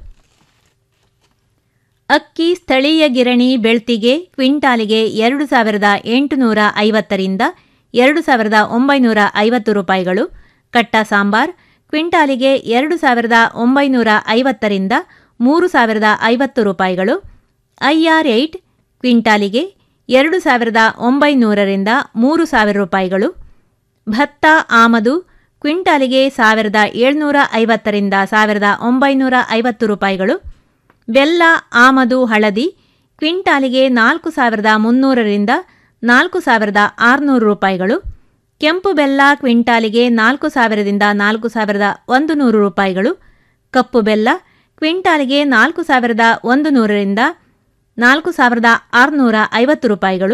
ಅಕ್ಕಿ ಸ್ಥಳೀಯ ಗಿರಣಿ ಬೆಳ್ತಿಗೆ ಕ್ವಿಂಟಾಲಿಗೆ ಎರಡು ಸಾವಿರದ ಎಂಟುನೂರ ಐವತ್ತರಿಂದ ಎರಡು ಸಾವಿರದ ಒಂಬೈನೂರ ಐವತ್ತು ರೂಪಾಯಿಗಳು ಕಟ್ಟ ಸಾಂಬಾರ್ ಕ್ವಿಂಟಾಲಿಗೆ ಎರಡು ಸಾವಿರದ ಒಂಬೈನೂರ ಐವತ್ತರಿಂದ ಮೂರು ಸಾವಿರದ ಐವತ್ತು ರೂಪಾಯಿಗಳು ಐಆರ್ ಏಯ್ಟ್ ಕ್ವಿಂಟಾಲಿಗೆ ಎರಡು ಸಾವಿರದ ಒಂಬೈನೂರರಿಂದ ಮೂರು ಸಾವಿರ ರೂಪಾಯಿಗಳು ಭತ್ತ ಆಮದು ಕ್ವಿಂಟಾಲಿಗೆ ಸಾವಿರದ ಏಳ್ನೂರ ಐವತ್ತರಿಂದ ಸಾವಿರದ ಒಂಬೈನೂರ ಐವತ್ತು ರೂಪಾಯಿಗಳು ಬೆಲ್ಲ ಆಮದು ಹಳದಿ ಕ್ವಿಂಟಾಲಿಗೆ ನಾಲ್ಕು ಸಾವಿರದ ಮುನ್ನೂರರಿಂದ ನಾಲ್ಕು ಸಾವಿರದ ಆರುನೂರು ರೂಪಾಯಿಗಳು ಕೆಂಪು ಬೆಲ್ಲ ಕ್ವಿಂಟಾಲಿಗೆ ನಾಲ್ಕು ಸಾವಿರದಿಂದ ನಾಲ್ಕು ಸಾವಿರದ ಒಂದು ನೂರು ರೂಪಾಯಿಗಳು ಕಪ್ಪು ಬೆಲ್ಲ ಕ್ವಿಂಟಾಲಿಗೆ ನಾಲ್ಕು ಸಾವಿರದ ಒಂದು ನೂರರಿಂದ ನಾಲ್ಕು ಸಾವಿರದ ಆರುನೂರ ಐವತ್ತು ರೂಪಾಯಿಗಳು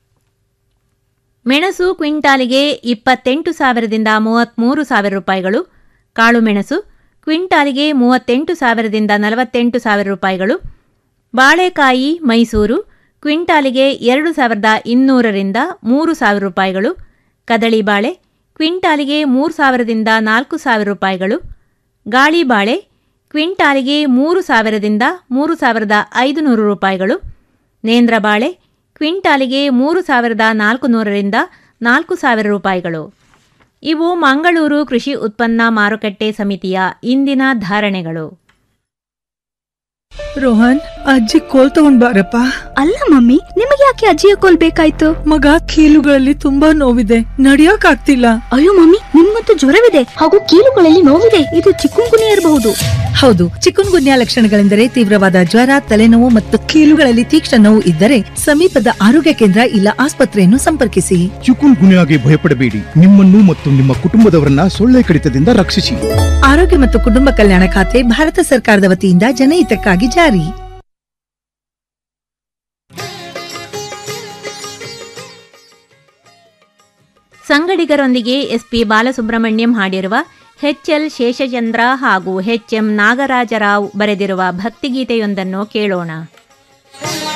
ಮೆಣಸು ಕ್ವಿಂಟಾಲಿಗೆ ಇಪ್ಪತ್ತೆಂಟು ಸಾವಿರದಿಂದ ಮೂವತ್ತ್ಮೂರು ಸಾವಿರ ರೂಪಾಯಿಗಳು ಕಾಳು ಮೆಣಸು ಕ್ವಿಂಟಾಲಿಗೆ ಮೂವತ್ತೆಂಟು ಸಾವಿರದಿಂದ ನಲವತ್ತೆಂಟು ಸಾವಿರ ರೂಪಾಯಿಗಳು ಬಾಳೆಕಾಯಿ ಮೈಸೂರು ಕ್ವಿಂಟಾಲಿಗೆ ಎರಡು ಸಾವಿರದ ಇನ್ನೂರರಿಂದ ಮೂರು ಸಾವಿರ ರೂಪಾಯಿಗಳು ಕದಳಿ ಬಾಳೆ ಕ್ವಿಂಟಾಲಿಗೆ ಮೂರು ಸಾವಿರದಿಂದ ನಾಲ್ಕು ಸಾವಿರ ರೂಪಾಯಿಗಳು ಗಾಳಿ ಬಾಳೆ ಕ್ವಿಂಟಾಲಿಗೆ ಮೂರು ಸಾವಿರದಿಂದ ಮೂರು ಸಾವಿರದ ಐದುನೂರು ರೂಪಾಯಿಗಳು ನೇಂದ್ರ ಬಾಳೆ ಕ್ವಿಂಟಾಲಿಗೆ ಮೂರು ಸಾವಿರದ ನಾಲ್ಕು ನೂರರಿಂದ ನಾಲ್ಕು ಸಾವಿರ ರೂಪಾಯಿಗಳು ಇವು ಮಂಗಳೂರು ಕೃಷಿ ಉತ್ಪನ್ನ ಮಾರುಕಟ್ಟೆ ಸಮಿತಿಯ ಇಂದಿನ ಧಾರಣೆಗಳು ರೋಹನ್ ಅಜ್ಜಿ ಕೋಲ್ ತಗೊಂಡ್ ಬಾರಪ್ಪ ಅಲ್ಲ ಮಮ್ಮಿ ನಿಮಗೆ ಯಾಕೆ ಅಜ್ಜಿಯ ಕೋಲ್ ಬೇಕಾಯ್ತು ಮಗ ಕೀಲುಗಳಲ್ಲಿ ತುಂಬಾ ನೋವಿದೆ ನಡಿಯಕ್ ಆಗ್ತಿಲ್ಲ ಅಯ್ಯೋ ಮಮ್ಮಿ ನಿಮ್ಮಂತೂ ಜ್ವರವಿದೆ ಹಾಗೂ ಕೀಲುಗಳಲ್ಲಿ ನೋವಿದೆ ಇದು ಚಿಕ್ಕುಂಗುನಿ ಇರಬಹುದು ಹೌದು ಚಿಕುನ್ ಗುನ್ಯಾ ಲಕ್ಷಣಗಳೆಂದರೆ ತೀವ್ರವಾದ ಜ್ವರ ತಲೆನೋವು ಮತ್ತು ಕೀಲುಗಳಲ್ಲಿ ತೀಕ್ಷ್ಣ ನೋವು ಇದ್ದರೆ ಸಮೀಪದ ಆರೋಗ್ಯ ಕೇಂದ್ರ ಇಲ್ಲ ಆಸ್ಪತ್ರೆಯನ್ನು ಸಂಪರ್ಕಿಸಿ ಚಿಕುನ್ ಗುನ್ಯಾಗೆ ಭಯಪಡಬೇಡಿ ನಿಮ್ಮನ್ನು ಮತ್ತು ನಿಮ್ಮ ಕುಟುಂಬದವರನ್ನ ಸೊಳ್ಳೆ ಕಡಿತದಿಂದ ರಕ್ಷಿಸಿ ಆರೋಗ್ಯ ಮತ್ತು ಕುಟುಂಬ ಕಲ್ಯಾಣ ಖಾತೆ ಭಾರತ ಸರ್ಕಾರದ ವತಿಯಿಂದ ಜನಹಿತಕ್ಕಾಗಿ ಜಾರಿ ಸಂಗಡಿಗರೊಂದಿಗೆ ಎಸ್ಪಿ ಬಾಲಸುಬ್ರಹ್ಮಣ್ಯಂ ಹಾಡಿರುವ ಎಲ್ ಶೇಷಚಂದ್ರ ಹಾಗೂ ಎಂ ನಾಗರಾಜರಾವ್ ಬರೆದಿರುವ ಭಕ್ತಿಗೀತೆಯೊಂದನ್ನು ಕೇಳೋಣ ಿ